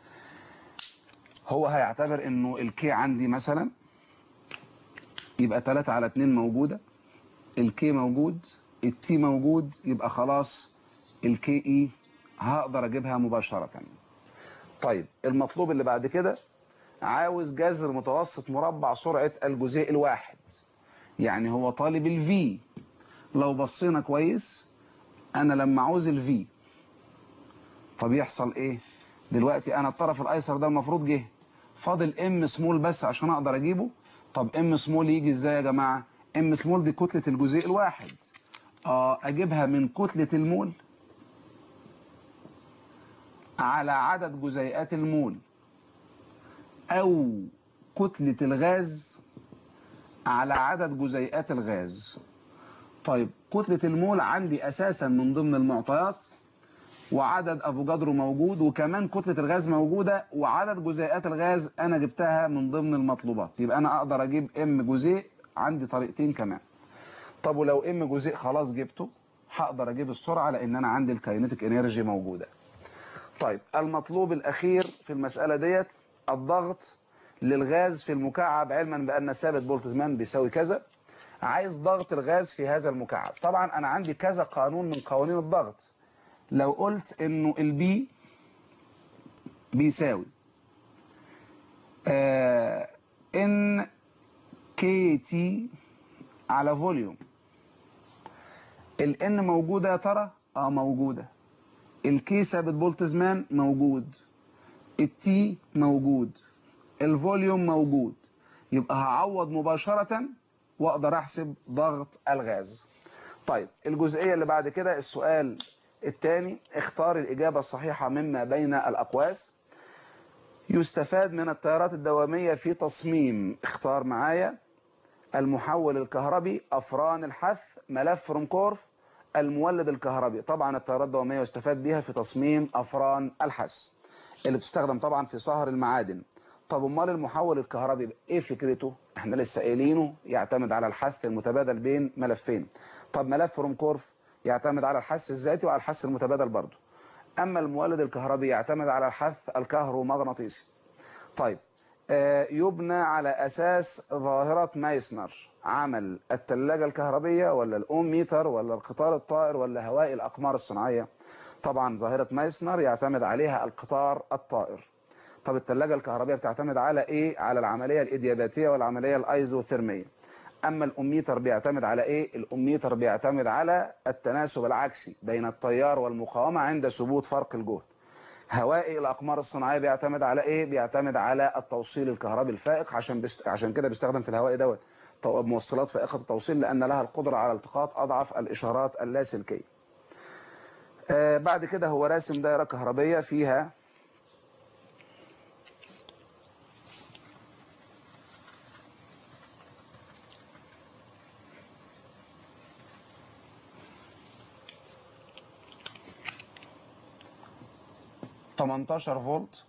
هو هيعتبر انه الكي عندي مثلا يبقى 3 على 2 موجودة الكي موجود التي موجود يبقى خلاص الكي اي هقدر اجيبها مباشرة طيب المطلوب اللي بعد كده عاوز جذر متوسط مربع سرعة الجزيء الواحد يعني هو طالب الفي لو بصينا كويس انا لما عاوز الفي طب يحصل ايه دلوقتي انا الطرف الايسر ده المفروض جه فاضل ام سمول بس عشان اقدر اجيبه طب ام سمول يجي ازاي يا جماعة ام سمول دي كتلة الجزيء الواحد اه اجيبها من كتلة المول على عدد جزيئات المول او كتلة الغاز على عدد جزيئات الغاز طيب كتلة المول عندي اساسا من ضمن المعطيات وعدد افوجادرو موجود وكمان كتلة الغاز موجودة وعدد جزيئات الغاز انا جبتها من ضمن المطلوبات يبقى انا اقدر اجيب ام جزيء عندي طريقتين كمان طب ولو ام جزيء خلاص جبته هقدر اجيب السرعه لان انا عندي الكاينيتيك انرجي موجوده طيب المطلوب الاخير في المساله ديت الضغط للغاز في المكعب علما بان ثابت بولتزمان بيساوي كذا عايز ضغط الغاز في هذا المكعب طبعا انا عندي كذا قانون من قوانين الضغط لو قلت انه البي بيساوي آه ان كي تي على فوليوم الان موجوده يا ترى اه موجوده الكي ثابت بولتزمان موجود التي موجود الفوليوم موجود يبقى هعوض مباشره واقدر احسب ضغط الغاز طيب الجزئيه اللي بعد كده السؤال الثاني اختار الاجابه الصحيحه مما بين الاقواس يستفاد من التيارات الدواميه في تصميم اختار معايا المحول الكهربي افران الحث ملف رومكورف المولد الكهربي طبعا التيارات الدواميه يستفاد بها في تصميم افران الحث اللي بتستخدم طبعا في صهر المعادن طب امال المحول الكهربي ايه فكرته احنا لسه قايلينه يعتمد على الحث المتبادل بين ملفين طب ملف رومكورف يعتمد على الحث الذاتي وعلى الحث المتبادل برضه اما المولد الكهربي يعتمد على الحث الكهرومغناطيسي طيب آه يبنى على اساس ظاهره مايسنر عمل الثلاجه الكهربيه ولا الاوم ميتر ولا القطار الطائر ولا هواء الاقمار الصناعيه طبعا ظاهره مايسنر يعتمد عليها القطار الطائر طب الثلاجه الكهربائيه بتعتمد على ايه على العمليه الادياباتيه والعمليه الايزوثيرميه اما الاميتر بيعتمد على ايه الاميتر بيعتمد على التناسب العكسي بين التيار والمقاومه عند ثبوت فرق الجهد هوائي الاقمار الصناعيه بيعتمد على ايه بيعتمد على التوصيل الكهربي الفائق عشان بست... عشان كده بيستخدم في الهوائي دوت موصلات فائقه التوصيل لان لها القدره على التقاط اضعف الاشارات اللاسلكيه آه بعد كده هو راسم دائره كهربيه فيها تمنتاشر فولت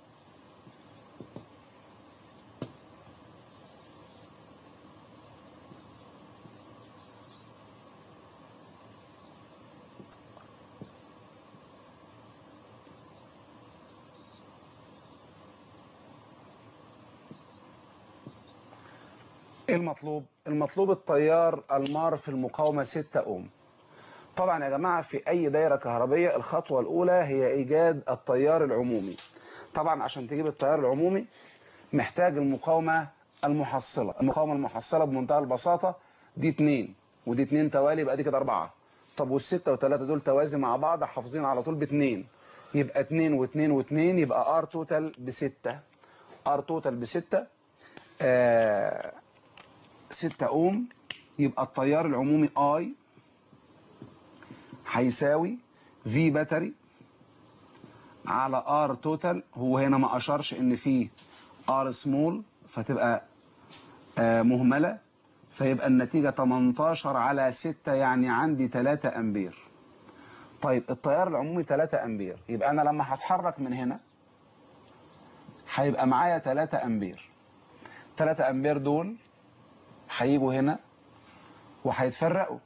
ايه المطلوب المطلوب التيار المار في المقاومه 6 اوم طبعا يا جماعه في اي دايره كهربيه الخطوه الاولى هي ايجاد التيار العمومي طبعا عشان تجيب التيار العمومي محتاج المقاومه المحصله المقاومه المحصله بمنتهى البساطه دي 2 ودي 2 توالي يبقى دي كده 4 طب والستة وثلاثة دول توازي مع بعض حافظين على طول باثنين يبقى 2 و2 و2 يبقى ار توتال بستة ار توتال بستة آه 6 اوم يبقى التيار العمومي اي هيساوي في باتري على ار توتال هو هنا ما اشارش ان في ار سمول فتبقى آه مهمله فيبقى النتيجه 18 على 6 يعني عندي 3 امبير طيب التيار العمومي 3 امبير يبقى انا لما هتحرك من هنا هيبقى معايا 3 امبير 3 امبير دول هيجوا هنا وهيتفرقوا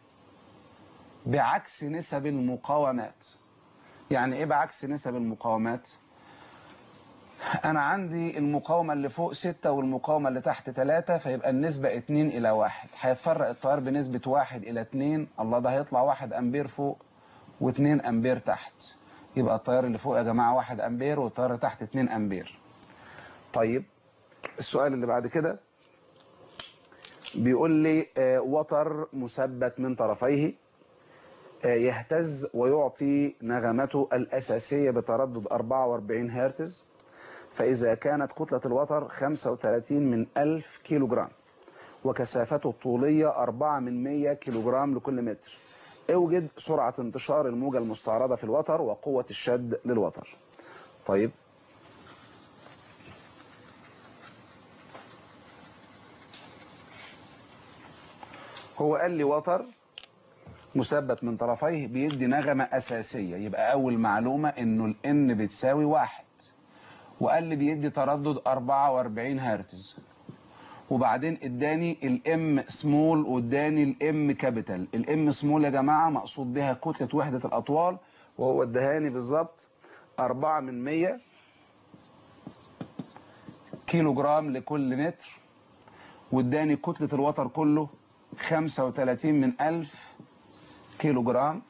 بعكس نسب المقاومات يعني ايه بعكس نسب المقاومات انا عندي المقاومه اللي فوق 6 والمقاومه اللي تحت 3 فيبقى النسبه 2 الى 1 هيتفرق التيار بنسبه 1 الى 2 الله ده هيطلع 1 امبير فوق و2 امبير تحت يبقى التيار اللي فوق يا جماعه 1 امبير والتيار اللي تحت 2 امبير طيب السؤال اللي بعد كده بيقول لي وتر مثبت من طرفيه يهتز ويعطي نغمته الأساسية بتردد 44 هرتز فإذا كانت كتلة الوتر 35 من 1000 كيلو جرام وكثافته الطولية 4 من 100 كيلو جرام لكل متر اوجد سرعة انتشار الموجة المستعرضة في الوتر وقوة الشد للوتر طيب هو قال لي وتر مثبت من طرفيه بيدي نغمة أساسية يبقى أول معلومة إنه الإن بتساوي واحد وقال لي بيدي تردد 44 هرتز وبعدين اداني الام سمول واداني الام كابيتال الام سمول يا جماعة مقصود بها كتلة وحدة الأطوال وهو ادهاني بالظبط 4 من 100 كيلو جرام لكل متر واداني كتلة الوتر كله 35 من 1000 كيلو جرام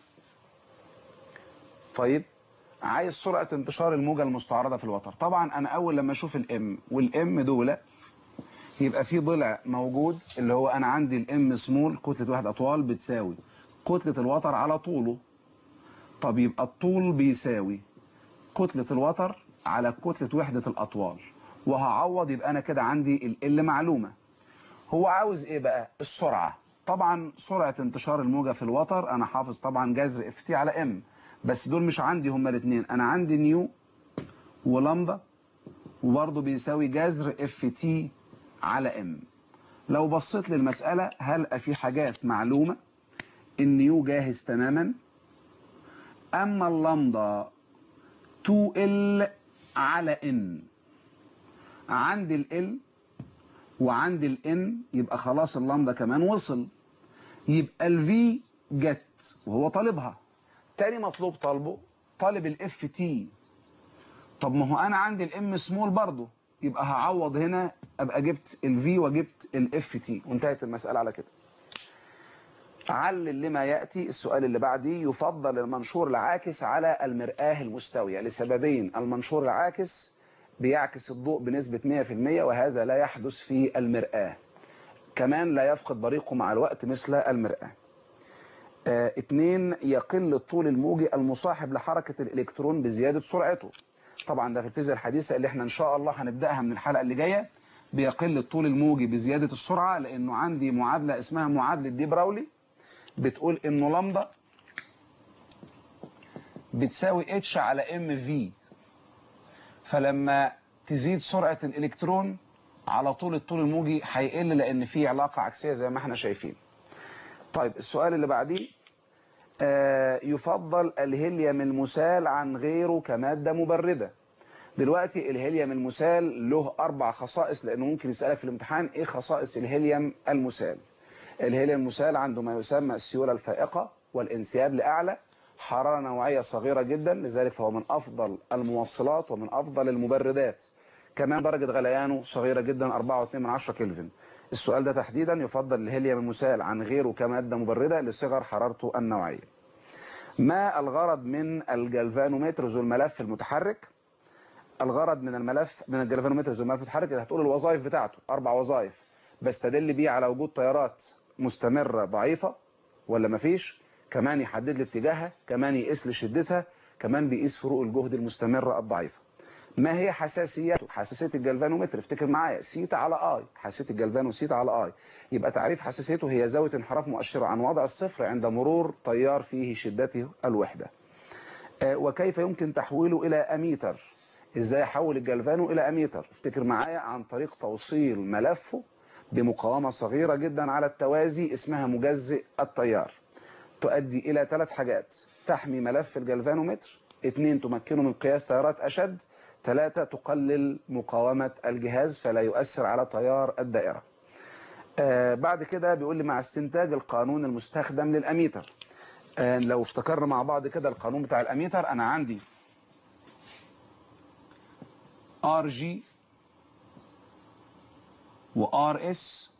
طيب عايز سرعة انتشار الموجة المستعرضة في الوتر طبعا أنا أول لما أشوف الام والام دول يبقى في ضلع موجود اللي هو أنا عندي الام سمول كتلة واحد أطوال بتساوي كتلة الوتر على طوله طب يبقى الطول بيساوي كتلة الوتر على كتلة وحدة الأطوال وهعوض يبقى أنا كده عندي ال معلومة هو عاوز إيه بقى السرعة طبعا سرعة انتشار الموجة في الوتر أنا حافظ طبعا جذر اف تي على ام بس دول مش عندي هما الاثنين أنا عندي نيو ولامدا وبرضه بيساوي جذر اف تي على ام لو بصيت للمسألة هلقى في حاجات معلومة النيو جاهز تماما أما اللامدا 2L على N عندي ال وعندي ال N يبقى خلاص اللامدا كمان وصل يبقى ال V جت وهو طالبها تاني مطلوب طالبه طالب ال FT طب ما هو أنا عندي الام سمول برضه يبقى هعوض هنا أبقى جبت ال V وجبت ال FT وانتهت المسألة على كده علل لما يأتي السؤال اللي بعديه يفضل المنشور العاكس على المرآة المستوية لسببين المنشور العاكس بيعكس الضوء بنسبة 100% وهذا لا يحدث في المرآة كمان لا يفقد بريقه مع الوقت مثل المرآة آه اتنين يقل الطول الموجي المصاحب لحركة الإلكترون بزيادة سرعته طبعا ده في الفيزياء الحديثة اللي احنا ان شاء الله هنبدأها من الحلقة اللي جاية بيقل الطول الموجي بزيادة السرعة لأنه عندي معادلة اسمها معادلة دي براولي بتقول انه لامدا بتساوي اتش على ام في فلما تزيد سرعة الالكترون على طول الطول الموجي هيقل لان في علاقة عكسية زي ما احنا شايفين طيب السؤال اللي بعديه آه يفضل الهيليوم المسال عن غيره كمادة مبردة دلوقتي الهيليوم المسال له أربع خصائص لأنه ممكن يسألك في الامتحان إيه خصائص الهيليوم المسال الهيليوم المسال عنده ما يسمى السيولة الفائقة والانسياب لأعلى حرارة نوعية صغيرة جدا لذلك فهو من أفضل الموصلات ومن أفضل المبردات كمان درجة غليانه صغيرة جدا 4.2 كلفن السؤال ده تحديدا يفضل الهيليوم المسال عن غيره كمادة مبردة لصغر حرارته النوعية ما الغرض من الجلفانومتر ذو الملف المتحرك الغرض من الملف من الجلفانومتر ذو الملف المتحرك اللي هتقول الوظائف بتاعته أربع وظائف بستدل بيه على وجود تيارات مستمرة ضعيفة ولا مفيش كمان يحدد لي اتجاهها كمان يقيس لي شدتها كمان بيقيس فروق الجهد المستمرة الضعيفة ما هي حساسيته حساسية الجلفانومتر افتكر معايا سيتا على اي حساسية الجلفانو سيتا على اي يبقى تعريف حساسيته هي زاوية انحراف مؤشرة عن وضع الصفر عند مرور تيار فيه شدته الوحدة آه وكيف يمكن تحويله الى اميتر ازاي احول الجلفانو الى اميتر افتكر معايا عن طريق توصيل ملفه بمقاومة صغيرة جدا على التوازي اسمها مجزئ التيار تؤدي إلى ثلاث حاجات تحمي ملف الجلفانومتر اثنين تمكنه من قياس تيارات أشد ثلاثة تقلل مقاومة الجهاز فلا يؤثر على تيار الدائرة آه بعد كده بيقول لي مع استنتاج القانون المستخدم للأميتر آه لو افتكرنا مع بعض كده القانون بتاع الأميتر أنا عندي ار جي وار اس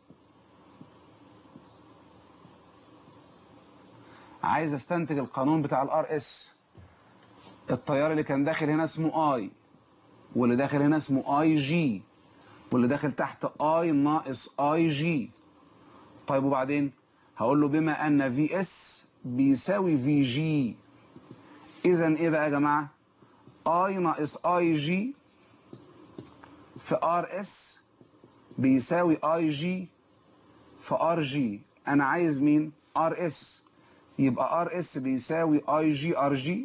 عايز استنتج القانون بتاع الار اس التيار اللي كان داخل هنا اسمه اي واللي داخل هنا اسمه اي جي واللي داخل تحت اي ناقص اي جي طيب وبعدين هقول له بما ان في اس بيساوي في جي اذا ايه بقى يا جماعه اي ناقص اي جي في ار اس بيساوي اي جي في ار جي انا عايز مين ار اس يبقى ار اس بيساوي اي جي ار جي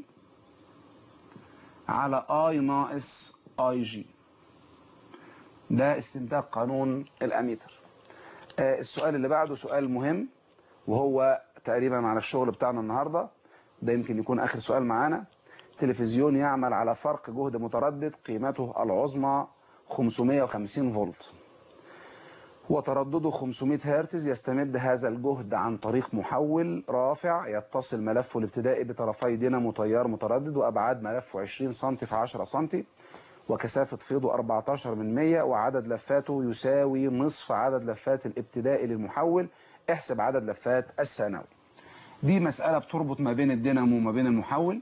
على اي ناقص اي جي ده استنتاج قانون الاميتر آه السؤال اللي بعده سؤال مهم وهو تقريبا على الشغل بتاعنا النهارده ده يمكن يكون اخر سؤال معانا تلفزيون يعمل على فرق جهد متردد قيمته العظمى 550 فولت وتردده 500 هرتز يستمد هذا الجهد عن طريق محول رافع يتصل ملفه الابتدائي بطرفي دينامو تيار متردد وأبعاد ملفه 20 سم في 10 سم وكثافة فيضه 14 من 100 وعدد لفاته يساوي نصف عدد لفات الابتدائي للمحول احسب عدد لفات الثانوي دي مسألة بتربط ما بين الدينامو وما بين المحول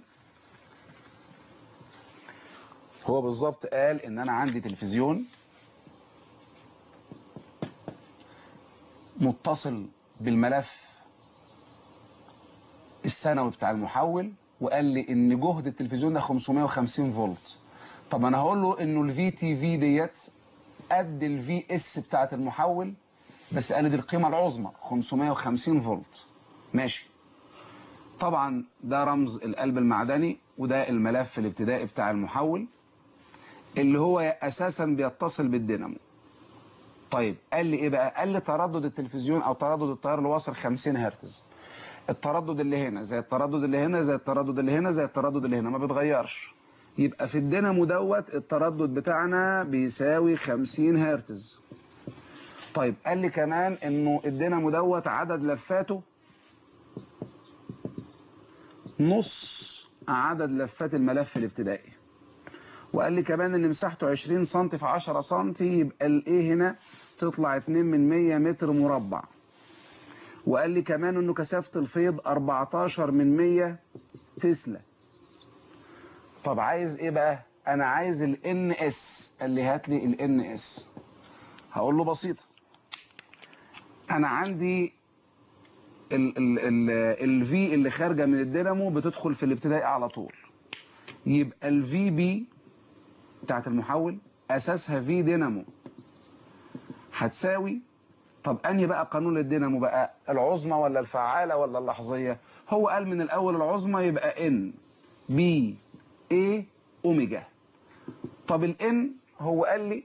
هو بالظبط قال ان انا عندي تلفزيون متصل بالملف الثانوي بتاع المحول وقال لي ان جهد التلفزيون ده 550 فولت طب انا هقول له انه الفي تي في ديت قد الفي اس بتاعت المحول بس قال لي دي القيمه العظمى 550 فولت ماشي طبعا ده رمز القلب المعدني وده الملف الابتدائي بتاع المحول اللي هو اساسا بيتصل بالدينامو طيب قال لي ايه بقى قال لي تردد التلفزيون او تردد التيار اللي واصل 50 هرتز التردد اللي هنا زي التردد اللي هنا زي التردد اللي هنا زي التردد اللي هنا ما بيتغيرش يبقى في الدينامو دوت التردد بتاعنا بيساوي 50 هرتز طيب قال لي كمان انه الدينامو دوت عدد لفاته نص عدد لفات الملف الابتدائي وقال لي كمان ان مساحته 20 سم في 10 سم يبقى الايه هنا تطلع 2 من 100 متر مربع وقال لي كمان انه كثافه الفيض 14 من 100 تسلا طب عايز ايه بقى انا عايز الان اس قال لي هات لي الان اس هقول له بسيطه انا عندي الفي اللي خارجه من الدينامو بتدخل في الابتدائي على طول يبقى الفي بي بتاعت المحول اساسها في دينامو هتساوي طب انهي بقى قانون الدينامو بقى العظمى ولا الفعاله ولا اللحظيه هو قال من الاول العظمى يبقى ان بي اي اوميجا طب الان هو قال لي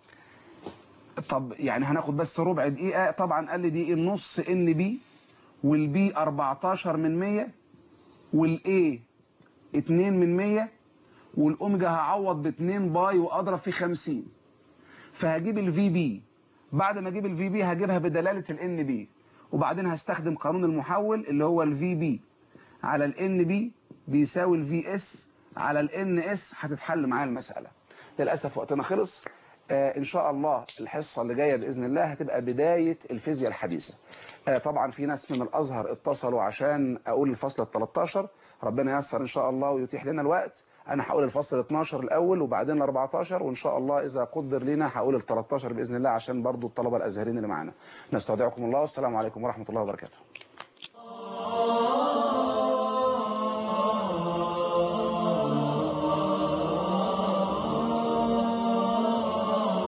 طب يعني هناخد بس ربع دقيقه طبعا قال لي دي النص ان بي والبي 14 من 100 والاي 2 من 100 والاوميجا هعوض ب 2 باي واضرب في 50 فهجيب الفي بي بعد ما اجيب الفي بي هجيبها بدلاله الان بي وبعدين هستخدم قانون المحول اللي هو الفي بي على الان بي بيساوي الفي اس على الان اس هتتحل معايا المساله للاسف وقتنا خلص آه ان شاء الله الحصه اللي جايه باذن الله هتبقى بدايه الفيزياء الحديثه آه طبعا في ناس من الازهر اتصلوا عشان اقول الفصل ال 13 ربنا ييسر ان شاء الله ويتيح لنا الوقت انا هقول الفصل ال 12 الاول وبعدين ال 14 وان شاء الله اذا قدر لنا هقول ال 13 باذن الله عشان برضو الطلبه الازهريين اللي معانا نستودعكم الله والسلام عليكم ورحمه الله وبركاته